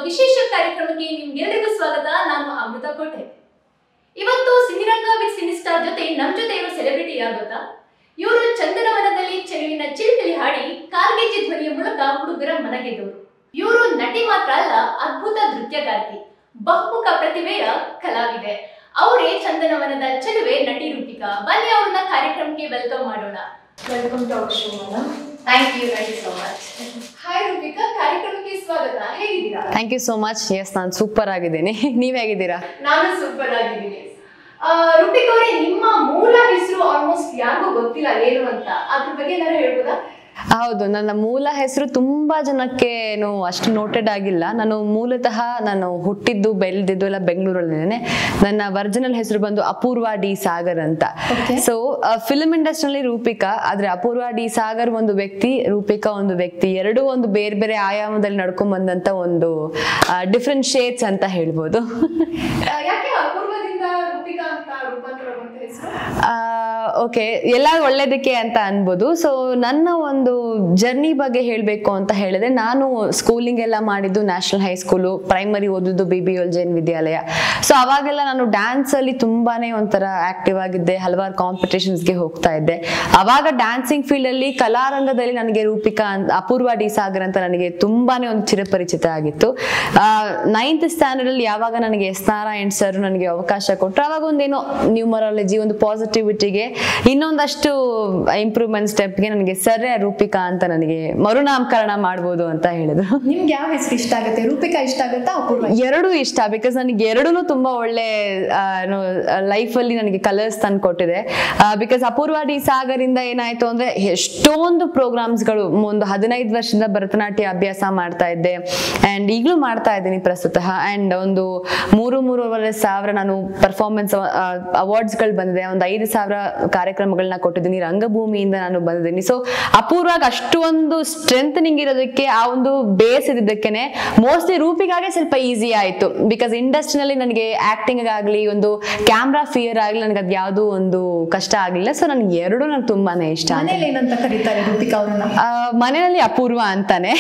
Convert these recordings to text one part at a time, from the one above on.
ವಿಶೇಷ ಕಾರ್ಯಕ್ರಮಕ್ಕೆ ನಿಮ್ಗೆಲ್ಲರಿಗೂ ಸ್ವಾಗತ ನಾನು ಅಮೃತ ಕೋಟೆ ಇವತ್ತು ಸಿನಿರಂಗ ವಿತ್ ಸಿನಿಸ್ಟಾರ್ ಜೊತೆ ನಮ್ ಜೊತೆ ಇರೋ ಸೆಲೆಬ್ರಿಟಿ ಯಾರು ಗೊತ್ತಾ ಇವರು ಚಂದನವನದಲ್ಲಿ ಚೆಲುವಿನ ಚಿಲಿಪಿಲಿ ಹಾಡಿ ಕಾಲ್ಗೆಜ್ಜೆ ಧ್ವನಿಯ ಮೂಲಕ ಹುಡುಗರ ಮನಗೆದ್ದವರು ಇವರು ನಟಿ ಮಾತ್ರ ಅಲ್ಲ ಅದ್ಭುತ ನೃತ್ಯಗಾರ್ತಿ ಬಹುಮುಖ ಪ್ರತಿಭೆಯ ಕಲಾವಿದೆ ಅವರೇ ಚಂದನವನದ ಚೆಲುವೆ ನಟಿ ರೂಪಿಕಾ ಬನ್ನಿ ಅವ್ರನ್ನ ಕಾರ್ಯಕ್ರಮಕ್ಕೆ ವೆಲ್ಕಮ್ ಮಾಡೋಣ welcome to our show madam thank you thank you so much hi Roopika ಕಾರ್ಯಕ್ರಮಕ್ಕೆ ಸ್ವಾಗತ ಹೇಗಿದ್ದೀರಾ thank you so much yes ನಾನು ಸೂಪರ್ ಆಗಿದ್ದೀನಿ ನೀವ್ ಹೇಗಿದ್ದೀರಾ ನಾನು ಸೂಪರ್ ಆಗಿದ್ದೀನಿ ಆ, ರೂಪಿಕಾ ಅವರೇ ನಿಮ್ಮ ಮೂಲ ಹೆಸರು ಆಲ್ಮೋಸ್ಟ್ ಯಾರಿಗೂ ಗೊತ್ತಿಲ್ಲ ಏನು ಅಂತ ಅದ್ರ ಬಗ್ಗೆ ಏನಾದ್ರು ಹೇಳ್ಬೋದಾ ಹೌದು ನನ್ನ ಮೂಲ ಹೆಸರು ತುಂಬಾ ಜನಕ್ಕೆ ಏನು ಅಷ್ಟು ನೋಟೆಡ್ ಆಗಿಲ್ಲ ನಾನು ಮೂಲತಃ ನಾನು ಹುಟ್ಟಿದ್ದು ಬೆಳೆದಿದ್ದು ಎಲ್ಲ ಬೆಂಗಳೂರಲ್ಲಿದ್ದೇನೆ ನನ್ನ ಒರಿಜಿನಲ್ ಹೆಸರು ಬಂದು ಅಪೂರ್ವ ಡಿ ಸಾಗರ್ ಅಂತ Okay. ಸೊ ಫಿಲ್ಮ್ ಇಂಡಸ್ಟ್ರಿಯಲ್ಲಿ ರೂಪಿಕಾ ಆದ್ರೆ ಅಪೂರ್ವ ಡಿ ಸಾಗರ್ ಒಂದು ವ್ಯಕ್ತಿ ರೂಪಿಕಾ ಒಂದು ವ್ಯಕ್ತಿ ಎರಡೂ ಒಂದು ಬೇರೆ ಬೇರೆ ಆಯಾಮದಲ್ಲಿ ನಡ್ಕೊಂಡ್ ಬಂದಂತ ಒಂದು ಡಿಫ್ರೆಂಟ್ ಶೇಡ್ಸ್ ಅಂತ ಹೇಳ್ಬೋದು ಆ, ಯಾಕೆ ಅಪೂರ್ವದಿಂದ ರೂಪಿಕಾ ಅಂತ ರೂಪಾಂತರಗೊಂಡ ಹೆಸರು ಓಕೆ ಎಲ್ಲ ಒಳ್ಳೇದಕ್ಕೆ ಅಂತ ಅನ್ಬೋದು ಸೊ ನನ್ನ ಒಂದು ಜರ್ನಿ ಬಗ್ಗೆ ಹೇಳಬೇಕು ಅಂತ ಹೇಳಿದ್ರೆ ನಾನು ಸ್ಕೂಲಿಂಗ್ ಎಲ್ಲ ಮಾಡಿದ್ದು ನ್ಯಾಷನಲ್ ಹೈಸ್ಕೂಲು ಪ್ರೈಮರಿ ಓದಿದ್ದು B B L Jain Vidyalaya so ಅವಾಗೆಲ್ಲ ನಾನು ಡ್ಯಾನ್ಸ್ ಅಲ್ಲಿ ತುಂಬಾನೇ ಒಂಥರ ಆಕ್ಟಿವ್ ಆಗಿದ್ದೆ ಹಲವಾರು ಕಾಂಪಿಟೇಷನ್ಸ್ಗೆ ಹೋಗ್ತಾ ಇದ್ದೆ ಅವಾಗ ಡ್ಯಾನ್ಸಿಂಗ್ ಫೀಲ್ಡ್ ಅಲ್ಲಿ ಕಲಾರಂಗದಲ್ಲಿ ನನಗೆ ರೂಪಿಕಾ ಅಂತ ಅಪೂರ್ವ ಡಿ ಸಾಗರ್ ಅಂತ ನನಗೆ ತುಂಬಾನೇ ಒಂದು ಚಿರಪರಿಚಿತ ಆಗಿತ್ತು ನೈನ್ತ್ ಸ್ಟ್ಯಾಂಡರ್ಡ್ ಅಲ್ಲಿ ಯಾವಾಗ ನನಗೆ ಎಸ್ ನಾರಾಯಣ್ ಸರ್ ನನಗೆ ಅವಕಾಶ ಕೊಟ್ಟರು ಅವಾಗ ಒಂದೇನೋ ನ್ಯೂಮರಾಲಜಿ ಒಂದು ಪಾಸಿಟಿವಿಟಿಗೆ ಇನ್ನೊಂದಷ್ಟು ಇಂಪ್ರೂವ್ಮೆಂಟ್ ಸ್ಟೆಪ್ಗೆ ನನಗೆ ಸರ್ ರೂಪಿಕಾ ಅಂತ ನನಗೆ ಮರುನಾಮಕರಣ ಮಾಡ್ಬೋದು ಅಂತ ಹೇಳಿದ್ರು ನಿಮ್ಗೆ ಯಾವ ಹೆಸರು ಇಷ್ಟ ಆಗುತ್ತೆ ರೂಪಿಕಾ ಇಷ್ಟ ಆಗುತ್ತಾ ಅಪೂರ್ವ ಎರಡೂ ಇಷ್ಟ ಬಿಕಾಸ್ ನನಗೆ ಎರಡೂ ತುಂಬಾ ಒಳ್ಳೆ ಲೈಫಲ್ಲಿ ನನಗೆ ಕಲರ್ಸ್ ತಂದು ಕೊಟ್ಟಿದೆ ಬಿಕಾಸ್ ಅಪೂರ್ವ ಡಿ ಸಾಗರಿಂದ ಏನಾಯ್ತು ಅಂದ್ರೆ ಎಷ್ಟೊಂದು ಪ್ರೋಗ್ರಾಮ್ಸ್ಗಳು ಒಂದು ಹದಿನೈದು ವರ್ಷದಿಂದ ಭರತನಾಟ್ಯ ಅಭ್ಯಾಸ ಮಾಡ್ತಾ ಇದ್ದೆ ಅಂಡ್ ಈಗಲೂ ಮಾಡ್ತಾ ಇದ್ದೀನಿ ಪ್ರಸ್ತುತ ಅಂಡ್ ಒಂದು ಮೂರು ಮೂರುವರೆ ಸಾವಿರ ನಾನು ಪರ್ಫಾರ್ಮೆನ್ಸ್ ಅವಾರ್ಡ್ಸ್ಗಳು ಬಂದಿದೆ ಒಂದು ಐದು ಸಾವಿರ ಕಾರ್ಯಕ್ರಮಗಳನ್ನ ಕೊಟ್ಟಿದ್ದೀನಿ ರಂಗಭೂಮಿಯಿಂದ ನಾನು ಬಂದಿದ್ದೀನಿ ಸೊ ಅಪೂರ್ವಾಗ ಅಷ್ಟೊಂದು ಸ್ಟ್ರೆಂಥನಿಂಗ್ ಇರೋದಕ್ಕೆ ಆ ಒಂದು ಬೇಸ್ ಇದ್ದಕ್ಕೇನೆ ಮೋಸ್ಟ್ಲಿ ರೂಪಿಗಾಗೆ ಸ್ವಲ್ಪ ಈಸಿ ಆಯ್ತು ಬಿಕಾಸ್ ಇಂಡಸ್ಟ್ರಿನಲ್ಲಿ ನನಗೆ ಆಕ್ಟಿಂಗ್ ಆಗಲಿ ಒಂದು ಕ್ಯಾಮ್ರಾ ಫಿಯರ್ ಆಗಲಿ ನನಗೆ ಅದು ಯಾವುದೂ ಒಂದು ಕಷ್ಟ ಆಗಲಿಲ್ಲ ಸೊ ನನಗೆ ಎರಡು ನನಗೆ ತುಂಬಾನೇ ಇಷ್ಟ ಅಂತ ಮನೇಲಿ ಏನಂತ ಕರೀತಾರೆ ರೂಪಿಕಾ ಅವ್ರನ್ನ ಆ, ಮನೆಯಲ್ಲಿ ಅಪೂರ್ವ ಅಂತಾನೆ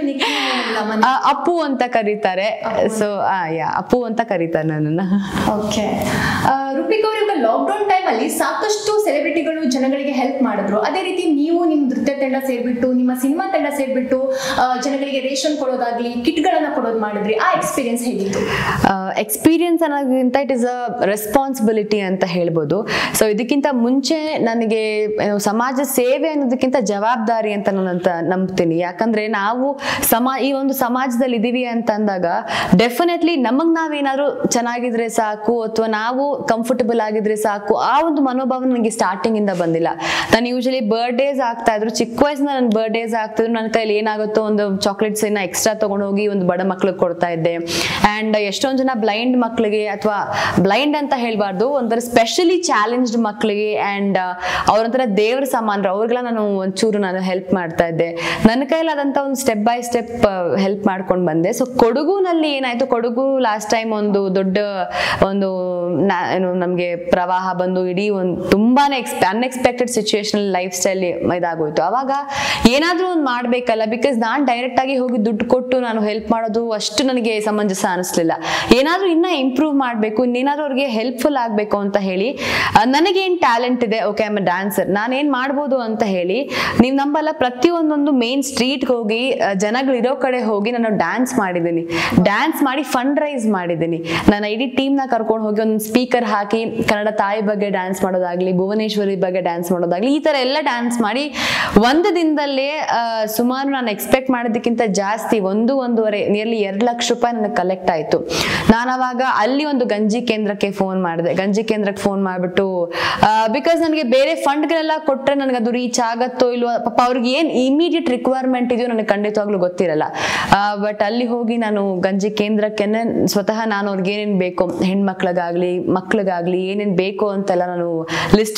ಆ, ಅಪ್ಪು ಅಂತ ಕರೀತಾರೆ ಸೊ ಯಾ ಅಪ್ಪು ಅಂತ ಕರೀತಾರೆ ನನ್ನನ್ನ ಓಕೆ ರೂಪಿಕಾ ಅವರು ಇವಾಗ ಲಾಕ್ಡೌನ್ ಟೈಮ್ ಅಲ್ಲಿ ಸಾಕಷ್ಟು ಸೆಲೆಬ್ರಿಟಿಗಳು ಜನಗಳಿಗೆ ಹೆಲ್ಪ್ ಮಾಡಿದ್ರು ಅದೇ ರೀತಿ ನೀವು ನಿಮ್ಮ ನೃತ್ಯ ತಂಡ ಸೇರ್ಬಿಟ್ಟು ನಿಮ್ಮ ಸಿನಿಮಾ ತಂಡ ಸೇರ್ಬಿಟ್ಟು ಆ, ಜನಗಳಿಗೆ ರೇಷನ್ ಕೊಡೋದಾಗ್ಲಿ ಕಿಟ್ಗಳನ್ನ ಕೊಡೋದು ಮಾಡಿದ್ರಿ ಆ ಎಕ್ಸ್ಪೀರಿಯನ್ಸ್ ಹೇಗಿತ್ತು ಎಕ್ಸ್ಪೀರಿಯನ್ಸ್ ಅನ್ನೋದಕ್ಕಿಂತ ಇಟ್ ಇಸ್ ಅ ರೆಸ್ಪಾನ್ಸಿಬಿಲಿಟಿ ಅಂತ ಹೇಳ್ಬೋದು ಸೊ ಇದಕ್ಕಿಂತ ಮುಂಚೆ ನನಗೆ ಏನು ಸಮಾಜ ಸೇವೆ ಅನ್ನೋದಕ್ಕಿಂತ ಜವಾಬ್ದಾರಿ ಅಂತ ನಾನು ಅಂತ ನಂಬ್ತೀನಿ ಯಾಕಂದ್ರೆ ನಾವು ಸಮಾ ಈ ಒಂದು ಸಮಾಜದಲ್ಲಿ ಇದೀವಿ ಅಂತ ಅಂದಾಗ ಡೆಫಿನೆಟ್ಲಿ ನಮಗ್ ನಾವೇನಾದ್ರೂ ಚೆನ್ನಾಗಿದ್ರೆ ಸಾಕು ಅಥವಾ ನಾವು ಕಂಫರ್ಟಬಲ್ ಆಗಿದ್ರೆ ಸಾಕು ಆ ಒಂದು ಮನೋಭಾವ ನನಗೆ ಸ್ಟಾರ್ಟಿಂಗ್ ಇಂದ ಬಂದಿಲ್ಲ ನಾನು ಯೂಶಲಿ ಬರ್ಡೇಸ್ ಆಗ್ತಾ ಇದ್ರು ಚಿಕ್ಕ ವಯಸ್ಸಿನ ನನ್ನ ಬರ್ಡೇಸ್ ಆಗ್ತಿದ್ರು ನನ್ನ ಕೈಲಿ ಏನಾಗುತ್ತೋ ಒಂದು ಚಾಕ್ಲೇಟ್ಸ್ ಏನ ಎಕ್ಸ್ಟ್ರಾ ತಗೊಂಡೋಗಿ ಒಂದು ಬಡ ಮಕ್ಳಿಗೆ ಕೊಡ್ತಾ ಇದ್ದೆ ಅಂಡ್ ಎಷ್ಟೊಂದು ಜನ ಬ್ಲೈಂಡ್ ಮಕ್ಳಿಗೆ ಅಥವಾ ಬ್ಲೈಂಡ್ ಅಂತ ಹೇಳ್ಬಾರ್ದು ಒಂಥರ ಸ್ಪೆಷಲಿ ಚಾಲೆಂಜ್ಡ್ ಮಕ್ಳಿಗೆ ಅಂಡ್ ಅವ್ರೊಂಥರ ದೇವ್ರ ಸಮಾನರು ಅವ್ರಿಗೆಲ್ಲ ನಾನು ಒಂಚೂರು ನಾನು ಹೆಲ್ಪ್ ಮಾಡ್ತಾ ಇದ್ದೆ ನನ್ನ ಕೈಲಾದಂತ ಒಂದು ಸ್ಟೆಪ್ ಬೈ ಸ್ಟೆಪ್ ಹೆಲ್ಪ್ ಮಾಡ್ಕೊಂಡು ಬಂದೆ ಸೊ ಕೊಡಗುನಲ್ಲಿ ಏನಾಯ್ತು ಕೊಡಗು ಲಾಸ್ಟ್ ಟೈಮ್ ಒಂದು ದೊಡ್ಡ ಒಂದು ನಾ- ಏನು ನಮಗೆ ಪ್ರವಾಹ ಬಂದು ಇಡೀ ಒಂದು ತುಂಬಾನೇ ಎಕ್ಸ್ಪೆ ಅನ್ಎಕ್ಸ್ಪೆಕ್ಟೆಡ್ ಸಿಚುವೇಶನ್ ಲೈಫ್ ಸ್ಟೈಲ್ ಇದಾಗೋಯ್ತು ಅವಾಗ ಏನಾದ್ರೂ ಒಂದು ಮಾಡ್ಬೇಕಲ್ಲ ಬಿಕಾಸ್ ನಾನು ಡೈರೆಕ್ಟ್ ಆಗಿ ಹೋಗಿ ದುಡ್ಡು ಕೊಟ್ಟು ನಾನು ಹೆಲ್ಪ್ ಮಾಡೋದು ಅಷ್ಟು ನನಗೆ ಸಮಂಜಸ ಅನಿಸ್ಲಿಲ್ಲ ಏನಾದ್ರೂ ಇನ್ನ ಇಂಪ್ರೂವ್ ಮಾಡಬೇಕು ಇನ್ನೇನಾದ್ರೂ ಅವ್ರಿಗೆ ಹೆಲ್ಪ್ಫುಲ್ ಆಗಬೇಕು ಅಂತ ಹೇಳಿ ಆ, ನನಗೇನ್ ಟ್ಯಾಲೆಂಟ್ ಇದೆ ಓಕೆ ಐಮ್ ಡ್ಯಾನ್ಸರ್ ನಾನೇನ್ ಮಾಡ್ಬೋದು ಅಂತ ಹೇಳಿ ನೀವು ನಂಬಲ್ಲ ಪ್ರತಿಯೊಂದೊಂದು ಮೇನ್ ಸ್ಟ್ರೀಟ್ಗೆ ಹೋಗಿ ಆ, ಜನಗಳಿರೋ ಕಡೆ ಹೋಗಿ ನಾನು ಡ್ಯಾನ್ಸ್ ಮಾಡಿದ್ದೀನಿ ಡ್ಯಾನ್ಸ್ ಮಾಡಿ ಫಂಡ್ ರೈಸ್ ಮಾಡಿದ್ದೀನಿ ನಾನು ಇಡೀ ಟೀಮ್ನ ಕರ್ಕೊಂಡು ಹೋಗಿ ಒಂದು ಸ್ಪೀಕರ್ ಹಾಕಿ ಕನ್ನಡ ತಾಯಿ ಬಗ್ಗೆ ಡ್ಯಾನ್ಸ್ ಮಾಡೋದಾಗ್ಲಿ ಭುವನೇಶ್ವರಿ ಬಗ್ಗೆ ಡ್ಯಾನ್ಸ್ ಮಾಡೋದಾಗ್ಲಿ ಈ ತರ ಎಲ್ಲ ಡ್ಯಾನ್ಸ್ ಮಾಡಿ ಒಂದು ದಿನದಲ್ಲೇ ಆ, ಸುಮಾರು ನಾನು ಎಕ್ಸ್ಪೆಕ್ಟ್ ಮಾಡೋದಕ್ಕಿಂತ ಜಾಸ್ತಿ ಒಂದು ಒಂದೂವರೆ ನಿಯರ್ಲಿ ಎರಡು ಲಕ್ಷ ರೂಪಾಯಿ ನನಗೆ ಕಲೆಕ್ಟ್ ಆಯ್ತು ನಾನು ಅವಾಗ ಅಲ್ಲಿ ಒಂದು ಗಂಜಿ ಕೇಂದ್ರಕ್ಕೆ ಫೋನ್ ಮಾಡಿದೆ ಗಂಜಿ ಕೇಂದ್ರಕ್ಕೆ ಫೋನ್ ಮಾಡಿಬಿಟ್ಟು ಬಿಕಾಸ್ ನನಗೆ ಬೇರೆ ಫಂಡ್ಗಳೆಲ್ಲ ಕೊಟ್ಟರೆ ನನಗೆ ಅದು ರೀಚ್ ಆಗತ್ತೋ ಇಲ್ವೋ ಪಾಪ ಅವ್ರಿಗೆ ಏನು ಇಮಿಡಿಯೇಟ್ ರಿಕ್ವೈರ್ಮೆಂಟ್ ಇದೆಯೋ ನನಗೆ ಖಂಡಿತವಾಗ್ಲೂ ಗೊತ್ತಿರಲ್ಲ ಬಟ್ ಅಲ್ಲಿ ಹೋಗಿ ನಾನು ಗಂಜಿ ಕೇಂದ್ರಕ್ಕೆನೆ ಸ್ವತಃ ನಾನು ಅವ್ರಿಗೆ ಏನೇನು ಬೇಕು ಹೆಣ್ಮಕ್ಳಿಗಾಗ್ಲಿ ಮಕ್ಳಿಗಾಗ್ಲಿ ಏನೇನು ಬೇಕು ಅಂತೆಲ್ಲ ನಾನು ಲಿಸ್ಟ್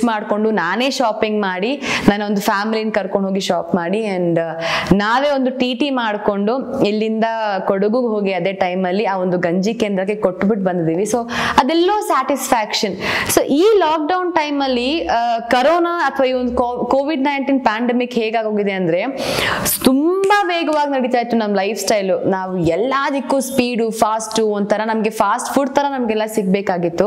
ಲಿಸ್ಟ್ ಮಾಡಿಕೊಂಡು ನಾನೇ ಶಾಪಿಂಗ್ ಮಾಡಿ ನನ್ನ ಒಂದು ಫ್ಯಾಮಿಲಿನ ಕರ್ಕೊಂಡು ಹೋಗಿ ಶಾಪ್ ಮಾಡಿ ಆ್ಯಂಡ್ ನಾವೇ ಒಂದು ಟಿ ಟಿ ಮಾಡಿಕೊಂಡು ಇಲ್ಲಿಂದ ಕೊಡಗುಗೆ ಹೋಗಿ ಅದೇ ಟೈಮಲ್ಲಿ ಆ ಒಂದು ಗಂಜಿ ಕೇಂದ್ರಕ್ಕೆ ಕೊಟ್ಬಿಟ್ಟು ಬಂದಿದ್ದೀವಿ ಸೊ ಅದೆಲ್ಲೋ ಸ್ಯಾಟಿಸ್ಫ್ಯಾಕ್ಷನ್ ಸೊ ಈ ಲಾಕ್ಡೌನ್ ಟೈಮಲ್ಲಿ ಕರೋನಾ ಅಥವಾ ಈ ಒಂದು ಕೋವಿಡ್ ನೈನ್ಟೀನ್ ಪ್ಯಾಂಡಮಿಕ್ ಹೇಗಾಗೋಗಿದೆ ಅಂದರೆ ತುಂಬಾ ವೇಗವಾಗಿ ನಡೀತಾ ಇತ್ತು ನಮ್ಮ ಲೈಫ್ ಸ್ಟೈಲು ನಾವು ಎಲ್ಲದಕ್ಕೂ ಸ್ಪೀಡು ಫಾಸ್ಟು ಒಂಥರ ನಮಗೆ ಫಾಸ್ಟ್ ಫುಡ್ ಥರ ನಮಗೆಲ್ಲ ಸಿಗಬೇಕಾಗಿತ್ತು